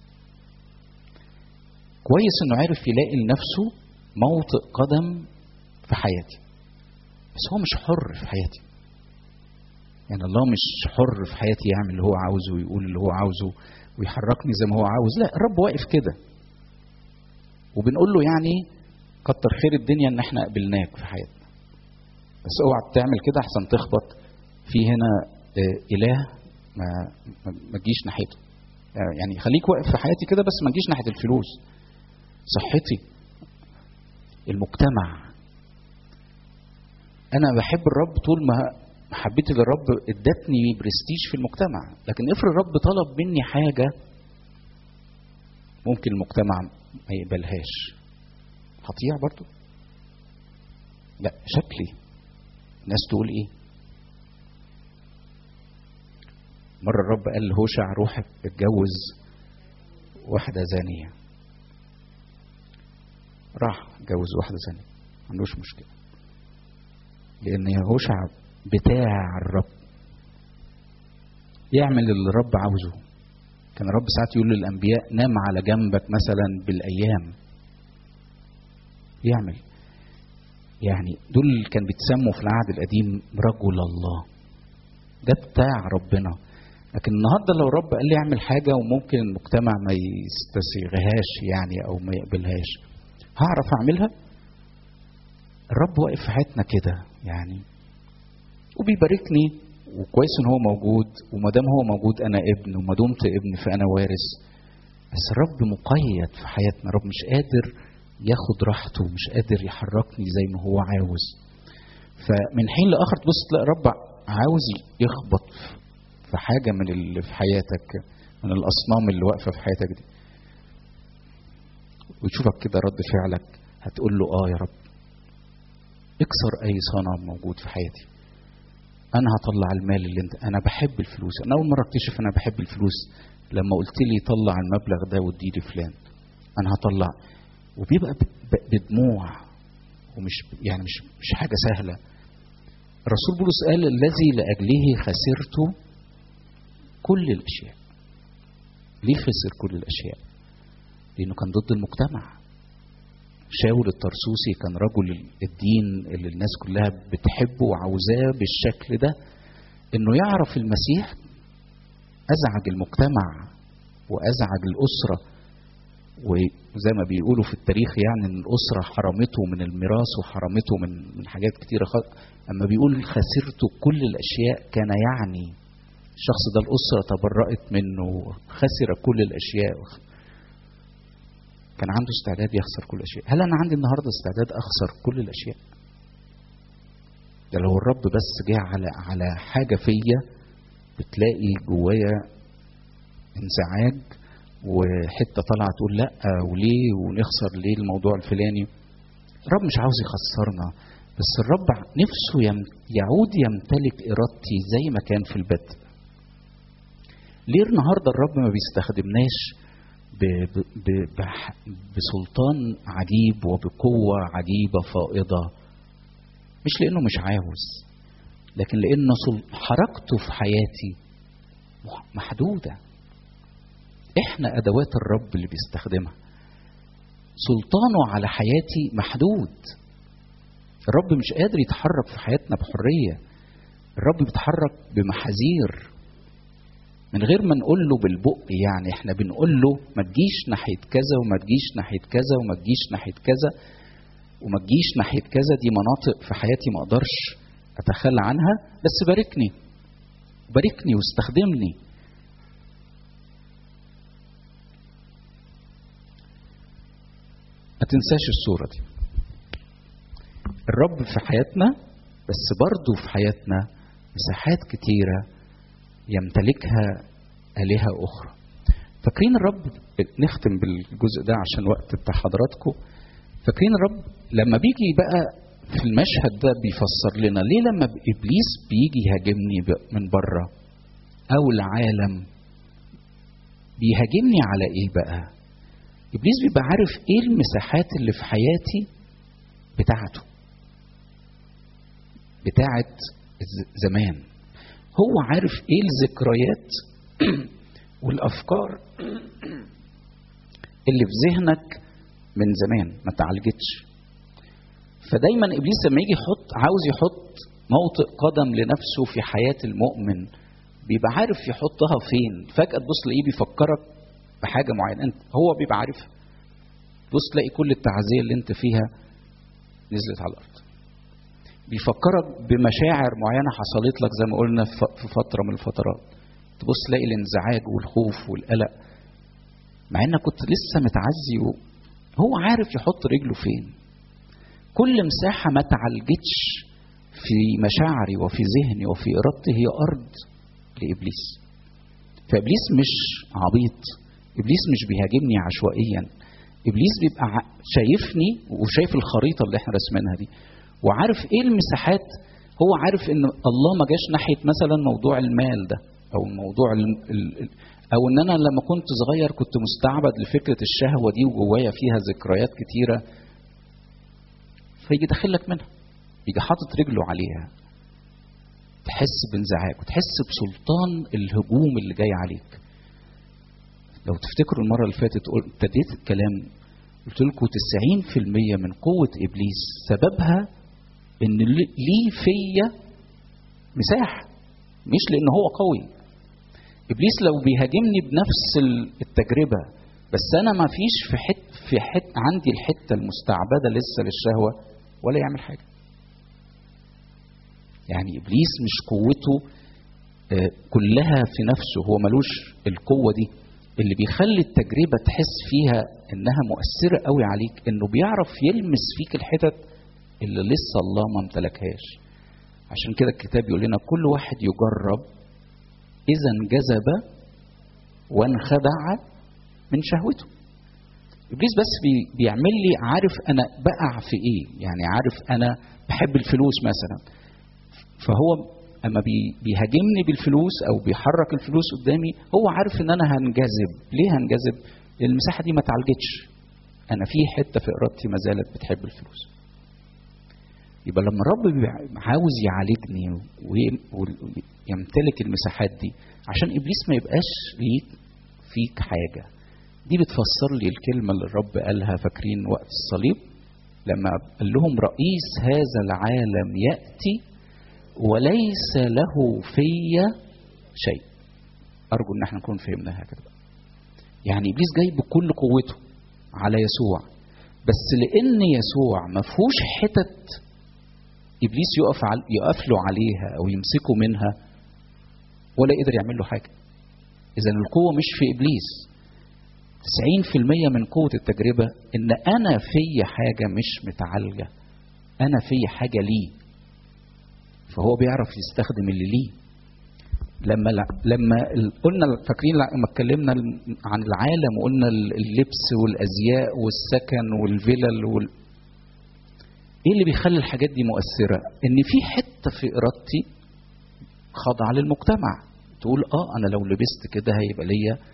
كويس انه عارف يلاقي لنفسه موطئ قدم في حياتي بس هو مش حر في حياتي يعني الله مش حر في حياتي يعمل اللي هو عاوزه ويقول اللي هو عاوزه ويحركني زي ما هو عاوز لا الرب واقف كده وبنقول له يعني كتر خير الدنيا ان احنا قبلناك في حياتنا بس اوعى تعمل كده احسن تخبط في هنا اله ما ما تجيش ناحيته يعني خليك واقف في حياتي كده بس ما تجيش ناحيه الفلوس صحتي المجتمع انا بحب الرب طول ما محبتي للرب ادتني برستيج في المجتمع لكن افرض الرب طلب مني حاجه ممكن المجتمع ما يقبلهاش هطيع برضو لا شكلي الناس تقول ايه مرة الرب قال لهوشع روح اتجوز واحدة زانية راح اتجوز واحدة زانية ما عندوش مشكلة لأن يهوشع بتاع الرب يعمل اللي الرب عاوزه كان الرب ساعات يقول للأنبياء نام على جنبك مثلا بالأيام يعمل يعني دول كان بيتسموا في العهد القديم رجل الله ده بتاع ربنا لكن النهارده لو الرب قال لي اعمل حاجه وممكن المجتمع ما يستسيغهاش يعني او ما يقبلهاش هعرف اعملها الرب واقف في حياتنا كده يعني وبيباركني وكويس ان هو موجود وما دام هو موجود انا ابن وما دمت ابن فانا وارث بس الرب مقيد في حياتنا الرب مش قادر ياخد راحته مش قادر يحركني زي ما هو عاوز فمن حين لاخر تبص تلاقي الرب عاوز يخبط في حاجه من اللي في حياتك من الاصنام اللي واقفه في حياتك دي ويشوفك كده رد فعلك هتقول له اه يا رب اكسر اي صنم موجود في حياتي انا هطلع المال اللي انت انا بحب الفلوس انا اول مره اكتشف انا بحب الفلوس لما قلت لي طلع المبلغ ده واديه لفلان انا هطلع وبيبقى بدموع ومش يعني مش مش حاجه سهله الرسول بولس قال الذي لاجله خسرت كل الاشياء ليه خسر كل الاشياء لانه كان ضد المجتمع شاول الطرسوسي كان رجل الدين اللي الناس كلها بتحبه وعاوزاه بالشكل ده انه يعرف المسيح ازعج المجتمع وازعج الاسره وزي ما بيقولوا في التاريخ يعني ان الاسره حرمته من الميراث وحرمته من من حاجات كتيره خالص اما بيقول خسرت كل الاشياء كان يعني الشخص ده الاسره تبرأت منه خسر كل الاشياء كان عنده استعداد يخسر كل الاشياء هل انا عندي النهارده استعداد اخسر كل الاشياء ده لو الرب بس جه على على حاجه فيا بتلاقي جوايا انزعاج وحته طالعه تقول لا وليه ونخسر ليه الموضوع الفلاني الرب مش عاوز يخسرنا بس الرب نفسه يعود يمتلك ارادتي زي ما كان في البدء ليه النهارده الرب ما بيستخدمناش ب- ب- بح- بسلطان عجيب وبقوة عجيبة فائضة مش لأنه مش عاوز لكن لأن سل- حركته في حياتي مح- محدودة احنا أدوات الرب اللي بيستخدمها سلطانه على حياتي محدود الرب مش قادر يتحرك في حياتنا بحرية الرب بيتحرك بمحاذير من غير ما نقول له بالبق يعني احنا بنقول له ما تجيش ناحية كذا وما تجيش ناحية كذا وما تجيش ناحية كذا وما تجيش ناحية كذا دي مناطق في حياتي ما اقدرش اتخلى عنها بس باركني باركني واستخدمني ما تنساش الصورة دي الرب في حياتنا بس برضه في حياتنا مساحات كتيرة يمتلكها آلهة أخرى فاكرين الرب نختم بالجزء ده عشان وقت بتاع حضراتكم فاكرين الرب لما بيجي بقى في المشهد ده بيفسر لنا ليه لما ابليس بيجي يهاجمني ب- من بره او العالم بيهاجمني على ايه بقى ابليس بيبقى عارف ايه المساحات اللي في حياتي بتاعته بتاعت الز- زمان هو عارف ايه الذكريات والافكار اللي في ذهنك من زمان ما تعالجتش فدايما ابليس لما يجي يحط عاوز يحط موطئ قدم لنفسه في حياه المؤمن بيبقى عارف يحطها فين فجاه تبص تلاقيه بيفكرك بحاجه معينه انت هو بيبقى عارفها تبص تلاقي كل التعزيه اللي انت فيها نزلت على الارض بيفكرك بمشاعر معينه حصلت لك زي ما قلنا في في فتره من الفترات تبص تلاقي الانزعاج والخوف والقلق مع انك كنت لسه متعزي و- هو عارف يحط رجله فين كل مساحه ما تعالجتش في مشاعري وفي ذهني وفي ارادتي هي ارض لابليس فابليس مش عبيط ابليس مش بيهاجمني عشوائيا ابليس بيبقى ع- شايفني وشايف الخريطه اللي احنا رسمينها دي وعارف ايه المساحات هو عارف ان الله ما جاش ناحيه مثلا موضوع المال ده او موضوع ال ال او ان انا لما كنت صغير كنت مستعبد لفكره الشهوه دي وجوايا فيها ذكريات كتيره فيجي داخلك منها يجي حاطط رجله عليها تحس بانزعاج وتحس بسلطان الهجوم اللي جاي عليك لو تفتكروا المره اللي فاتت قل- ابتديت الكلام قلت لكم 90% من قوه ابليس سببها ان لي- ليه فيا مساحه مش لان هو قوي ابليس لو بيهاجمني بنفس ال- التجربه بس انا ما فيش في حت في حت عندي الحته المستعبده لسه للشهوه ولا يعمل حاجه يعني ابليس مش قوته آه، كلها في نفسه هو ملوش القوه دي اللي بيخلي التجربه تحس فيها انها مؤثره قوي عليك انه بيعرف يلمس فيك الحتت اللي لسه الله ما امتلكهاش عشان كده الكتاب يقول لنا كل واحد يجرب اذا انجذب وانخدع من شهوته ابليس بس بي بيعمل لي عارف انا بقع في ايه يعني عارف انا بحب الفلوس مثلا فهو اما بي بيهاجمني بالفلوس او بيحرك الفلوس قدامي هو عارف ان انا هنجذب ليه هنجذب لان المساحه دي ما اتعالجتش انا في حته في ارادتي ما زالت بتحب الفلوس يبقى لما الرب بيبقى عاوز يعالجني وي- ويمتلك المساحات دي عشان ابليس ما يبقاش ليك فيك حاجه دي بتفسر لي الكلمه اللي الرب قالها فاكرين وقت الصليب لما قال لهم رئيس هذا العالم ياتي وليس له في شيء ارجو ان احنا نكون فهمناها كده بقى. يعني ابليس جاي بكل قوته على يسوع بس لان يسوع ما فيهوش حتت ابليس يقف عل... يقف له عليها او يمسكه منها ولا يقدر يعمل له حاجه اذا القوه مش في ابليس 90% من قوه التجربه ان انا في حاجه مش متعالجه انا في حاجه ليه فهو بيعرف يستخدم اللي ليه لما لما ال- قلنا فاكرين لما اتكلمنا عن العالم وقلنا اللبس والازياء والسكن والفلل وال... ايه اللي بيخلي الحاجات دي مؤثره ان في حته في ارادتي خاضعه للمجتمع تقول اه انا لو لبست كده هيبقى ليا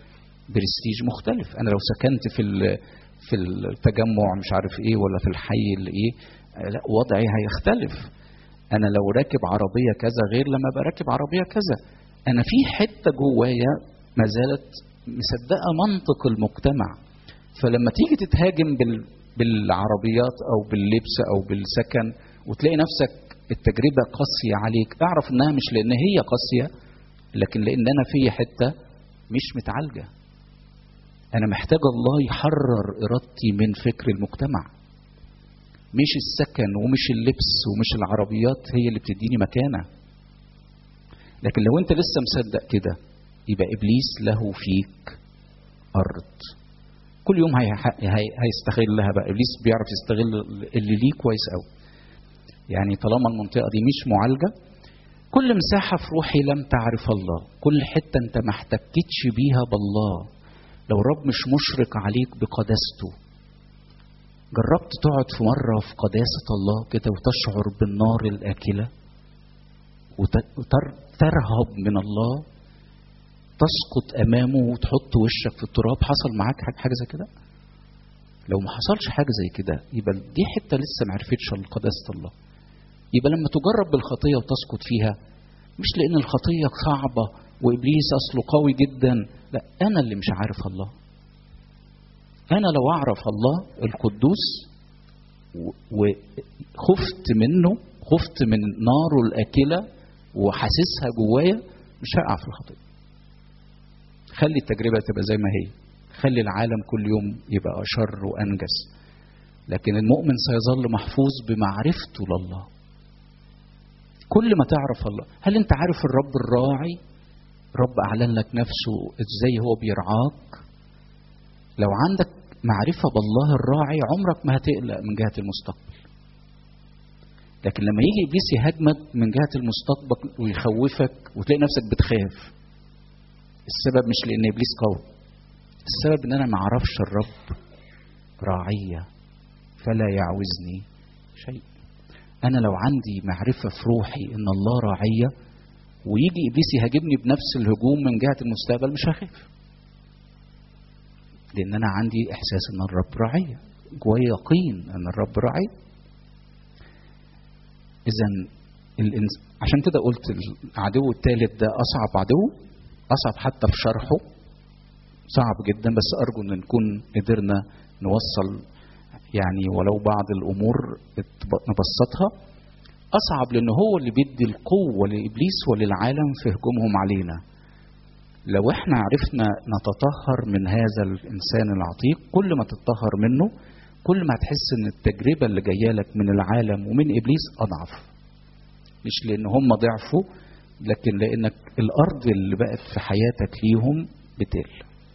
برستيج مختلف انا لو سكنت في ال- في التجمع مش عارف ايه ولا في الحي اللي ايه لا وضعي هيختلف انا لو راكب عربيه كذا غير لما ابقى راكب عربيه كذا انا في حته جوايا ما زالت مصدقه منطق المجتمع فلما تيجي تتهاجم بال بالعربيات او باللبس او بالسكن وتلاقي نفسك التجربه قاسيه عليك اعرف انها مش لان هي قاسيه لكن لان انا في حته مش متعالجه انا محتاج الله يحرر ارادتي من فكر المجتمع مش السكن ومش اللبس ومش العربيات هي اللي بتديني مكانه لكن لو انت لسه مصدق كده يبقى ابليس له فيك ارض كل يوم هي هي هيستغلها بقى ابليس بيعرف يستغل اللي ليه كويس قوي يعني طالما المنطقه دي مش معالجه كل مساحه في روحي لم تعرف الله كل حته انت ما احتكتش بيها بالله لو الرب مش مشرق عليك بقداسته جربت تقعد في مرة في قداسة الله كده وتشعر بالنار الآكلة وترهب من الله تسقط أمامه وتحط وشك في التراب حصل معاك حاجة زي كده؟ لو ما حصلش حاجة زي كده يبقى دي حتة لسه ما عرفتش قداسة الله يبقى لما تجرب بالخطية وتسقط فيها مش لأن الخطية صعبة وإبليس أصله قوي جدا لا أنا اللي مش عارف الله أنا لو أعرف الله القدوس وخفت منه خفت من ناره الآكلة وحاسسها جوايا مش هقع في الخطية خلي التجربة تبقى زي ما هي خلي العالم كل يوم يبقى أشر وأنجس لكن المؤمن سيظل محفوظ بمعرفته لله كل ما تعرف الله هل انت عارف الرب الراعي رب اعلن لك نفسه ازاي هو بيرعاك لو عندك معرفه بالله الراعي عمرك ما هتقلق من جهه المستقبل لكن لما يجي ابليس يهاجمك من جهه المستقبل ويخوفك وتلاقي نفسك بتخاف السبب مش لان ابليس قوي السبب ان انا ما اعرفش الرب راعيه فلا يعوزني شيء انا لو عندي معرفه في روحي ان الله راعيه ويجي ابليس يهاجمني بنفس الهجوم من جهه المستقبل مش هخاف لان انا عندي احساس ان الرب راعيه جوايا يقين ان الرب راعي اذا الإنس... عشان كده قلت العدو الثالث ده اصعب عدو اصعب حتى في شرحه صعب جدا بس ارجو ان نكون قدرنا نوصل يعني ولو بعض الامور نبسطها اصعب لان هو اللي بيدي القوه لابليس وللعالم في هجومهم علينا لو احنا عرفنا نتطهر من هذا الانسان العتيق كل ما تتطهر منه كل ما هتحس ان التجربه اللي جايه لك من العالم ومن ابليس اضعف مش لان هم ضعفوا لكن لانك الارض اللي بقت في حياتك ليهم بتقل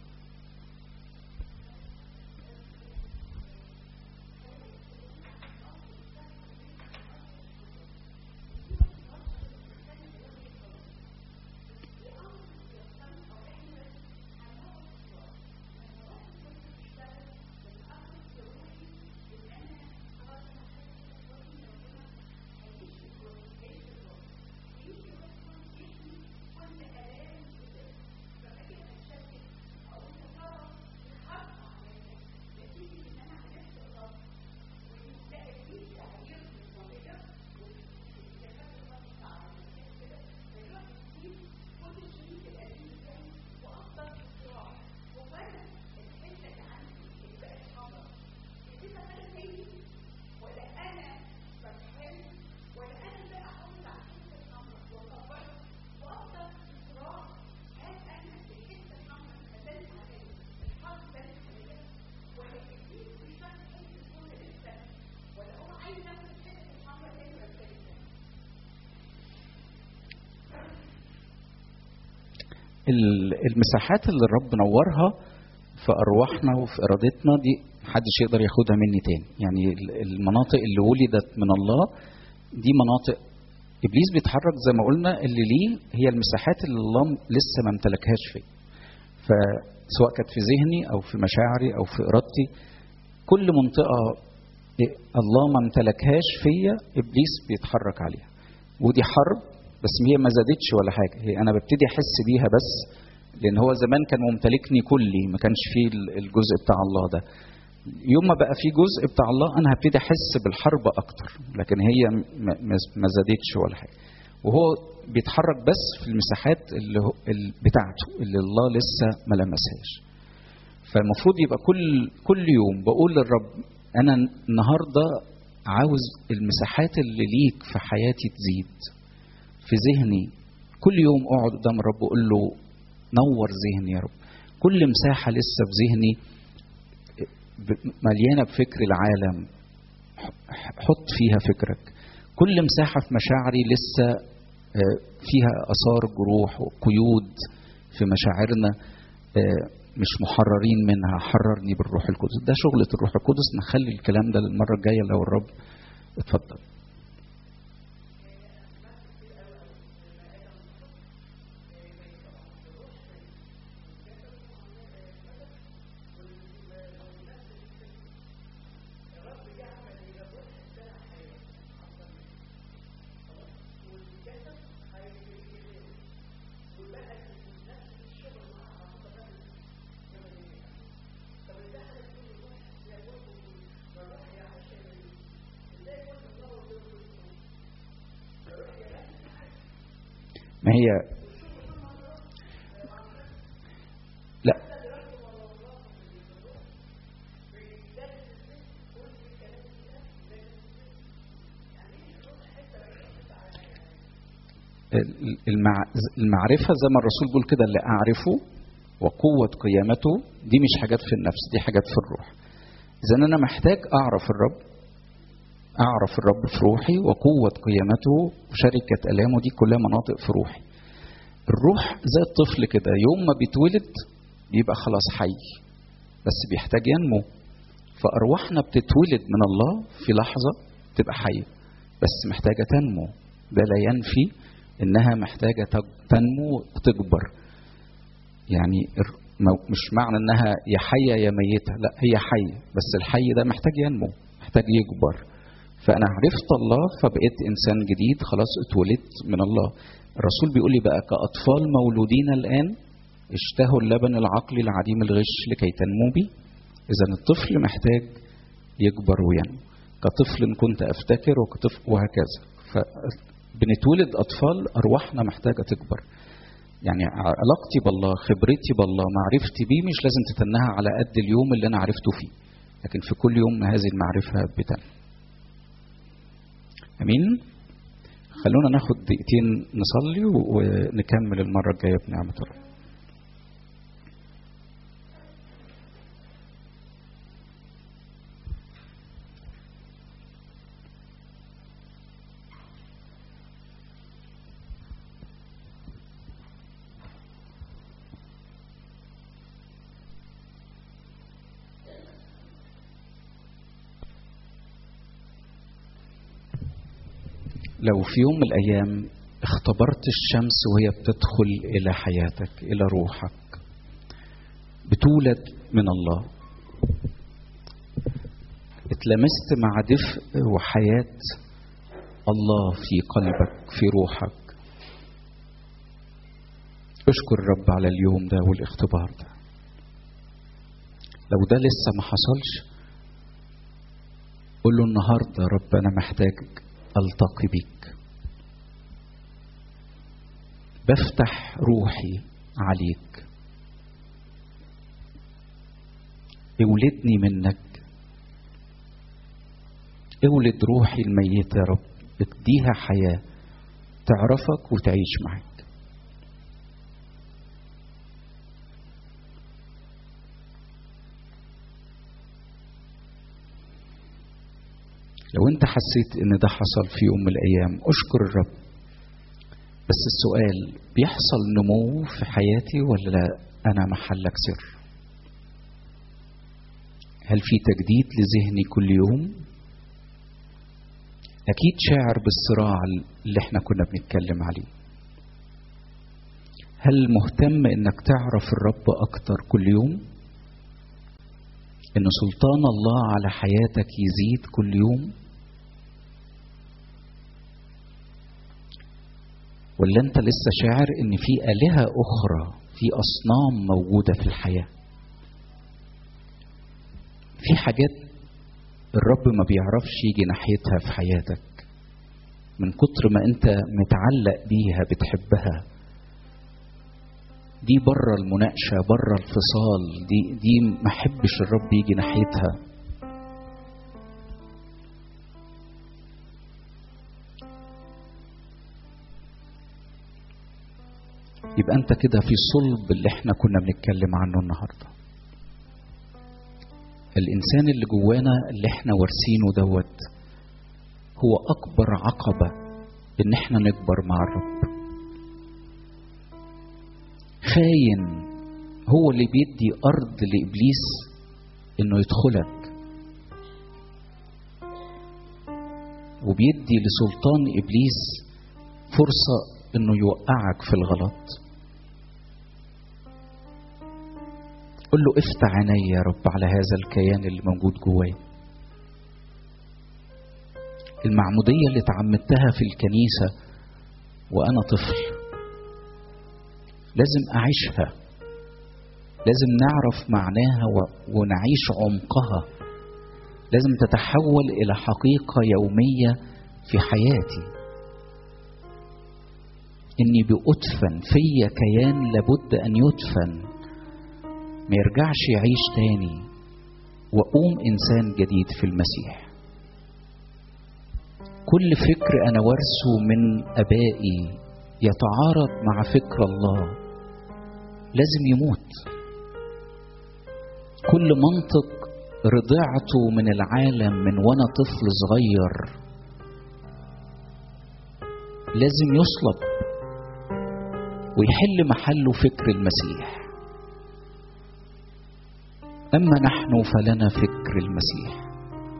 المساحات اللي الرب نورها في ارواحنا وفي ارادتنا دي محدش يقدر ياخدها مني تاني يعني المناطق اللي ولدت من الله دي مناطق ابليس بيتحرك زي ما قلنا اللي ليه هي المساحات اللي الله لسه ما امتلكهاش فيا فسواء كانت في ذهني او في مشاعري او في ارادتي كل منطقه الله ما امتلكهاش فيا ابليس بيتحرك عليها ودي حرب بس هي ما زادتش ولا حاجه هي انا ببتدي احس بيها بس لان هو زمان كان ممتلكني كلي ما كانش فيه الجزء بتاع الله ده يوم ما بقى في جزء بتاع الله انا هبتدي احس بالحرب اكتر لكن هي ما زادتش ولا حاجه وهو بيتحرك بس في المساحات اللي هو بتاعته اللي الله لسه ما لمسهاش فالمفروض يبقى كل كل يوم بقول للرب انا النهارده عاوز المساحات اللي ليك في حياتي تزيد في ذهني كل يوم اقعد قدام الرب واقول له نور ذهني يا رب كل مساحه لسه في ذهني مليانه بفكر العالم حط فيها فكرك كل مساحه في مشاعري لسه فيها اثار جروح وقيود في مشاعرنا مش محررين منها حررني بالروح القدس ده شغلة الروح القدس نخلي الكلام ده للمرة الجاية لو الرب اتفضل ما هي لا المعرفة زي ما الرسول بيقول كده اللي أعرفه وقوة قيامته دي مش حاجات في النفس دي حاجات في الروح إذا أنا محتاج أعرف الرب أعرف الرب في روحي وقوة قيامته وشركة ألامه دي كلها مناطق في روحي الروح زي الطفل كده يوم ما بيتولد بيبقى خلاص حي بس بيحتاج ينمو فأرواحنا بتتولد من الله في لحظة تبقى حية بس محتاجة تنمو ده لا ينفي إنها محتاجة تنمو وتكبر يعني مش معنى إنها يا حية يا ميتة لا هي حية بس الحي ده محتاج ينمو محتاج يكبر فأنا عرفت الله فبقيت إنسان جديد خلاص اتولدت من الله الرسول بيقول لي بقى كأطفال مولودين الآن اشتهوا اللبن العقلي العديم الغش لكي تنمو بي إذا الطفل محتاج يكبر وينمو كطفل كنت أفتكر وكطفل وهكذا فبنتولد أطفال أرواحنا محتاجة تكبر يعني علاقتي بالله خبرتي بالله معرفتي بيه مش لازم تتنها على قد اليوم اللي أنا عرفته فيه لكن في كل يوم هذه المعرفة بتنمو امين خلونا ناخد دقيقتين نصلي ونكمل المره الجايه بنعمه الله لو في يوم من الايام اختبرت الشمس وهي بتدخل الى حياتك الى روحك بتولد من الله اتلمست مع دفء وحياه الله في قلبك في روحك اشكر الرب على اليوم ده والاختبار ده لو ده لسه ما حصلش قول له النهارده يا رب انا محتاجك التقي بيك بفتح روحي عليك اولدني منك اولد روحي الميتة يا رب اديها حياة تعرفك وتعيش معك لو انت حسيت ان ده حصل في يوم من الايام اشكر الرب بس السؤال بيحصل نمو في حياتي ولا لا انا محلك سر هل في تجديد لذهني كل يوم اكيد شاعر بالصراع اللي احنا كنا بنتكلم عليه هل مهتم انك تعرف الرب اكتر كل يوم ان سلطان الله على حياتك يزيد كل يوم ولا انت لسه شاعر ان في الهه اخرى في اصنام موجوده في الحياه في حاجات الرب ما بيعرفش يجي ناحيتها في حياتك من كتر ما انت متعلق بيها بتحبها دي بره المناقشه بره الفصال دي دي ما حبش الرب يجي ناحيتها يبقى انت كده في صلب اللي احنا كنا بنتكلم عنه النهارده الانسان اللي جوانا اللي احنا وارثينه دوت هو اكبر عقبه ان احنا نكبر مع الرب خاين هو اللي بيدي ارض لابليس انه يدخلك وبيدي لسلطان ابليس فرصه انه يوقعك في الغلط قل له افتح عيني يا رب على هذا الكيان اللي موجود جوايا المعمودية اللي تعمدتها في الكنيسة وأنا طفل لازم أعيشها لازم نعرف معناها ونعيش عمقها لازم تتحول إلى حقيقة يومية في حياتي إني بأدفن في كيان لابد أن يدفن ما يرجعش يعيش تاني وأقوم إنسان جديد في المسيح كل فكر أنا ورثه من أبائي يتعارض مع فكر الله لازم يموت كل منطق رضعته من العالم من وانا طفل صغير لازم يصلب ويحل محله فكر المسيح اما نحن فلنا فكر المسيح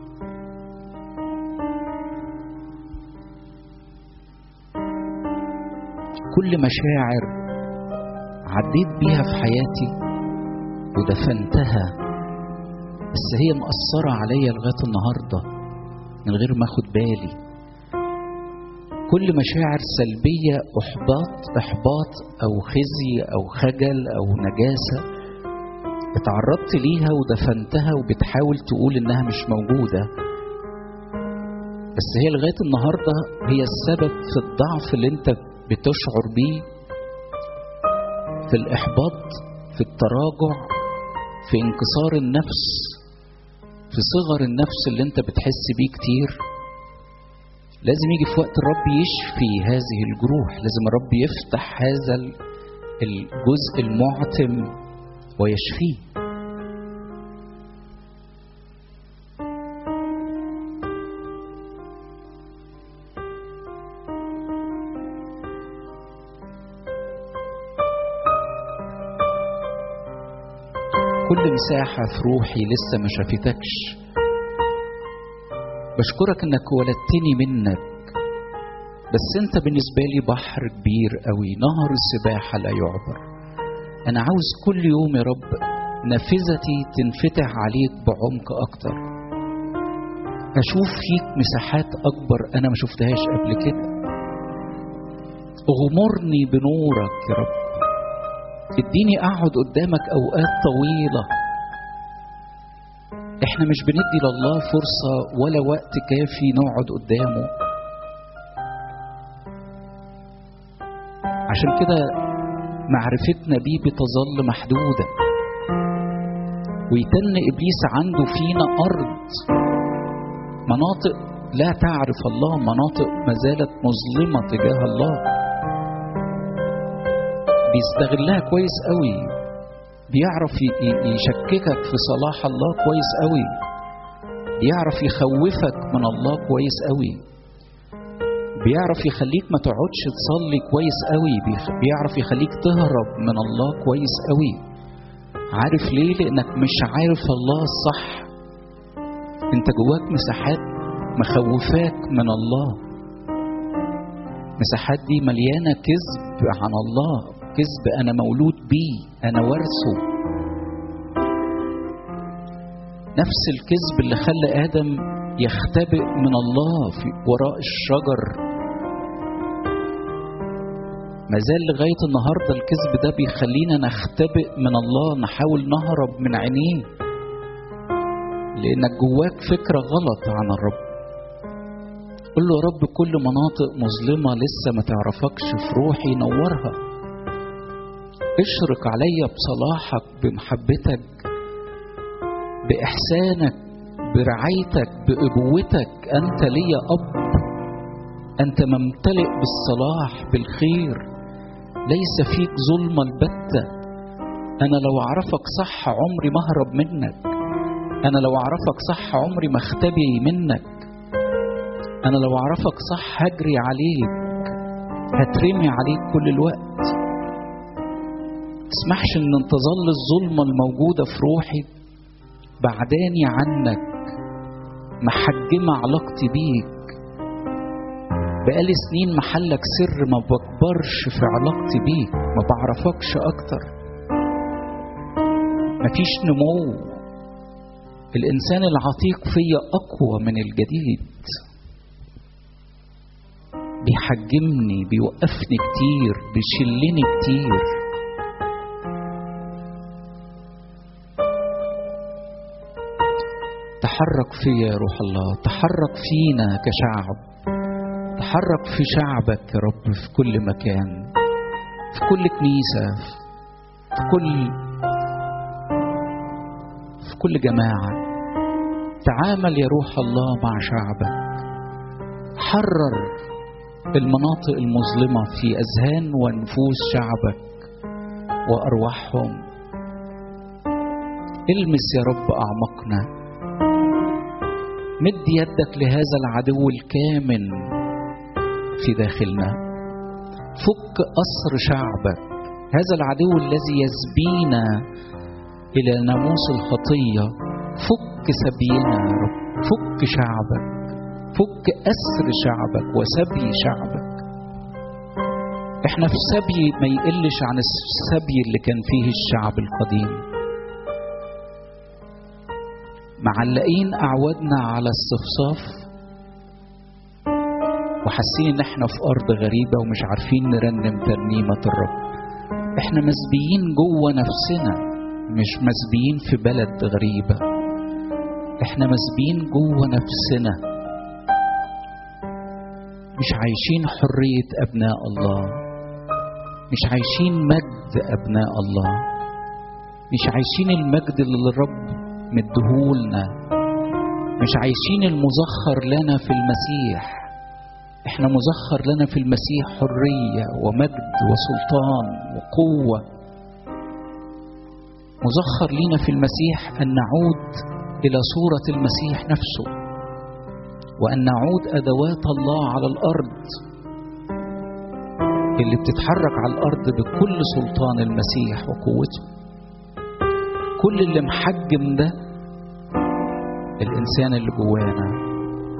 كل مشاعر عديت بيها في حياتي ودفنتها بس هي مأثرة عليا لغاية النهاردة من غير ما اخد بالي كل مشاعر سلبية إحباط إحباط أو خزي أو خجل أو نجاسة اتعرضت ليها ودفنتها وبتحاول تقول إنها مش موجودة بس هي لغاية النهاردة هي السبب في الضعف اللي أنت بتشعر بيه في الإحباط في التراجع في انكسار النفس في صغر النفس اللي انت بتحس بيه كتير لازم يجي في وقت الرب يشفي هذه الجروح لازم الرب يفتح هذا الجزء المعتم ويشفيه كل مساحة في روحي لسه ما شافتكش بشكرك انك ولدتني منك بس انت بالنسبة لي بحر كبير قوي نهر السباحة لا يعبر انا عاوز كل يوم يا رب نافذتي تنفتح عليك بعمق اكتر اشوف فيك مساحات اكبر انا ما شفتهاش قبل كده اغمرني بنورك يا رب اديني اقعد قدامك اوقات طويله احنا مش بندي لله فرصه ولا وقت كافي نقعد قدامه عشان كده معرفتنا بيه بتظل محدوده ويتن ابليس عنده فينا ارض مناطق لا تعرف الله مناطق ما زالت مظلمه تجاه الله بيستغلها كويس قوي بيعرف يشككك في صلاح الله كويس قوي بيعرف يخوفك من الله كويس قوي بيعرف يخليك ما تقعدش تصلي كويس قوي بيعرف يخليك تهرب من الله كويس قوي عارف ليه لانك مش عارف الله الصح انت جواك مساحات مخوفاك من الله مساحات دي مليانه كذب عن الله كذب انا مولود بيه انا ورثه نفس الكذب اللي خلى ادم يختبئ من الله في وراء الشجر ما زال لغاية النهاردة الكذب ده بيخلينا نختبئ من الله نحاول نهرب من عينيه لأنك جواك فكرة غلط عن الرب قل له يا رب كل مناطق مظلمة لسه ما تعرفكش في روحي نورها اشرق عليا بصلاحك بمحبتك بإحسانك برعايتك بأبوتك أنت لي أب أنت ممتلئ بالصلاح بالخير ليس فيك ظلمة البتة أنا لو أعرفك صح عمري ما أهرب منك أنا لو أعرفك صح عمري ما أختبي منك أنا لو أعرفك صح هجري عليك هترمي عليك كل الوقت تسمحش ان تظل الظلمة الموجودة في روحي بعداني عنك محجمة علاقتي بيك بقالي سنين محلك سر ما بكبرش في علاقتي بيك ما بعرفكش اكتر مفيش نمو الانسان العتيق فيا اقوى من الجديد بيحجمني بيوقفني كتير بيشلني كتير تحرك فيا يا روح الله تحرك فينا كشعب تحرك في شعبك يا رب في كل مكان في كل كنيسة في كل في كل جماعة تعامل يا روح الله مع شعبك حرر المناطق المظلمة في أذهان ونفوس شعبك وأرواحهم المس يا رب أعمقنا مد يدك لهذا العدو الكامن في داخلنا فك أسر شعبك هذا العدو الذي يسبينا إلى ناموس الخطية فك سبينا يا رب فك شعبك فك أسر شعبك وسبي شعبك احنا في سبي ما يقلش عن السبي اللي كان فيه الشعب القديم معلقين أعوادنا على الصفصاف وحاسين ان احنا في ارض غريبة ومش عارفين نرنم ترنيمة الرب احنا مسبيين جوه نفسنا مش مسبيين في بلد غريبة احنا مسبيين جوه نفسنا مش عايشين حرية أبناء الله مش عايشين مجد أبناء الله مش عايشين المجد اللي الرب مديهولنا مش عايشين المزخر لنا في المسيح احنا مزخر لنا في المسيح حرية ومجد وسلطان وقوة مزخر لنا في المسيح أن نعود إلى صورة المسيح نفسه وأن نعود أدوات الله على الأرض اللي بتتحرك على الأرض بكل سلطان المسيح وقوته كل اللي محجم ده الإنسان اللي جوانا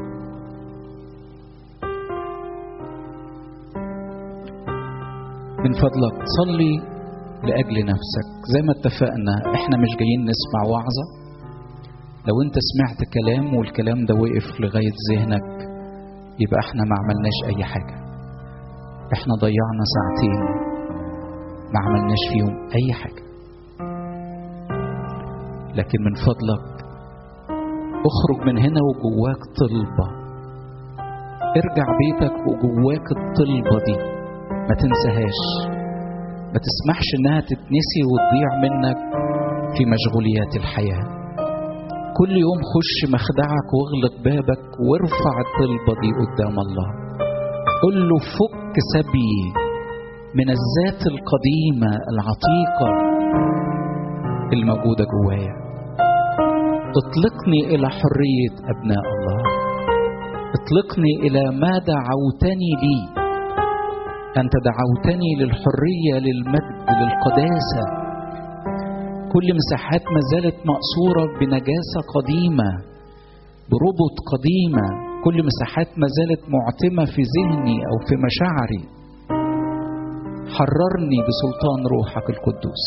من فضلك صلي لأجل نفسك زي ما اتفقنا احنا مش جايين نسمع وعظة لو انت سمعت كلام والكلام ده وقف لغاية ذهنك يبقى احنا ما عملناش اي حاجة احنا ضيعنا ساعتين ما عملناش فيهم اي حاجة لكن من فضلك اخرج من هنا وجواك طلبة ارجع بيتك وجواك الطلبة دي ما تنساهاش ما تسمحش انها تتنسي وتضيع منك في مشغوليات الحياة كل يوم خش مخدعك واغلق بابك وارفع الطلبة دي قدام الله قل له فك سبي من الذات القديمة العتيقة الموجودة جوايا اطلقني إلى حرية أبناء الله اطلقني إلى ما دعوتني ليه أنت دعوتني للحرية للمجد للقداسة كل مساحات ما زالت مقصورة بنجاسة قديمة بربط قديمة كل مساحات ما زالت معتمة في ذهني أو في مشاعري حررني بسلطان روحك القدوس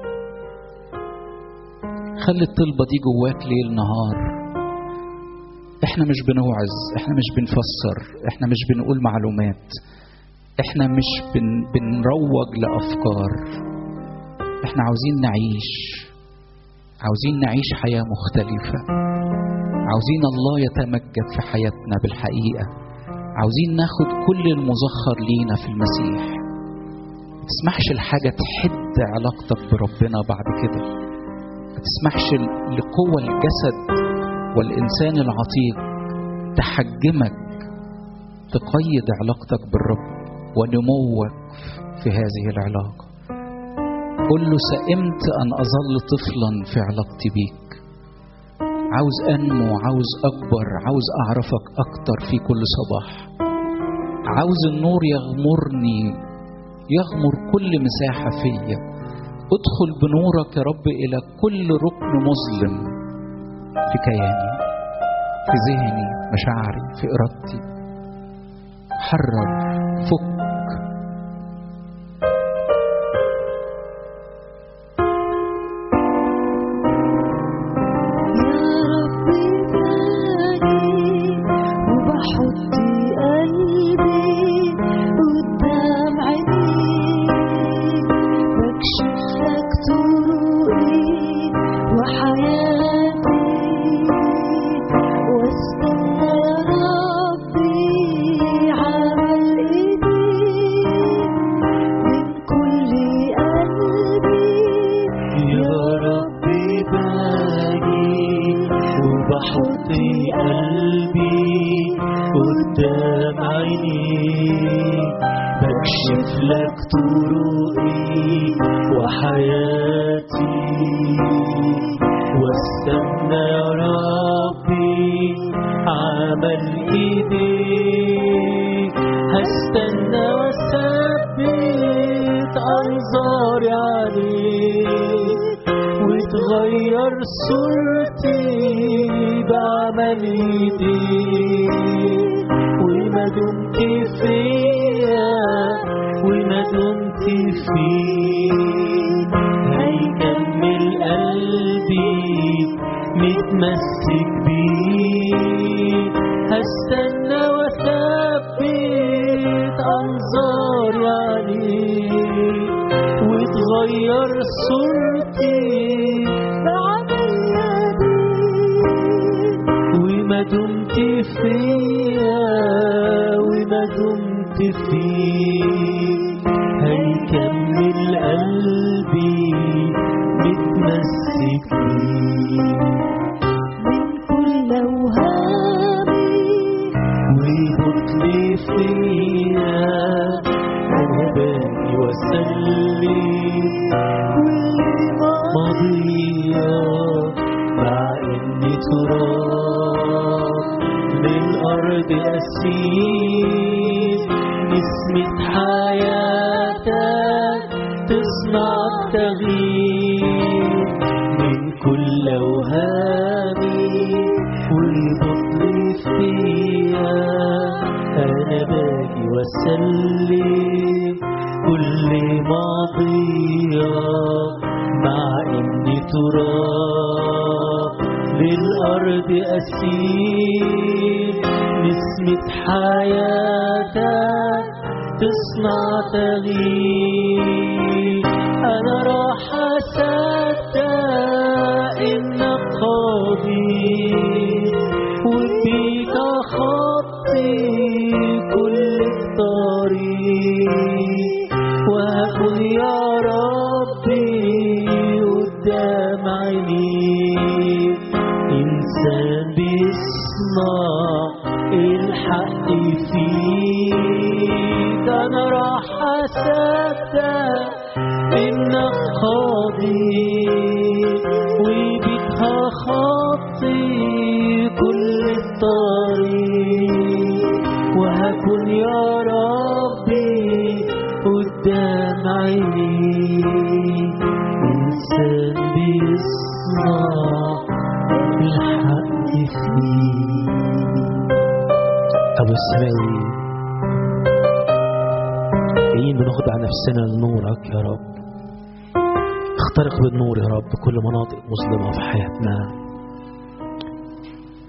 خلي الطلبة دي جواك ليل نهار احنا مش بنوعظ احنا مش بنفسر احنا مش بنقول معلومات احنا مش بن بنروج لافكار احنا عاوزين نعيش عاوزين نعيش حياه مختلفه عاوزين الله يتمجد في حياتنا بالحقيقه عاوزين ناخد كل المزخر لينا في المسيح ما تسمحش الحاجه تحد علاقتك بربنا بعد كده ما تسمحش لقوة الجسد والإنسان العتيق تحجمك تقيد علاقتك بالرب ونموك في هذه العلاقة قل له سئمت أن أظل طفلا في علاقتي بيك عاوز أنمو عاوز أكبر عاوز أعرفك أكتر في كل صباح عاوز النور يغمرني يغمر كل مساحة فيا ادخل بنورك يا رب إلى كل ركن مظلم في كياني في ذهني مشاعري في إرادتي حرر فك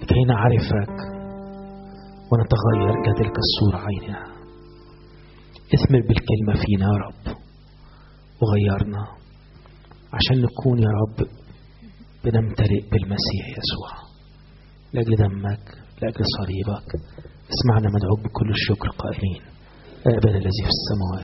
لكي نعرفك ونتغير كتلك الصورة عينها اثمر بالكلمة فينا يا رب وغيرنا عشان نكون يا رب بنمتلئ بالمسيح يسوع لأجل دمك لأجل صليبك اسمعنا مدعوك بكل الشكر قائلين أبانا الذي في السماوات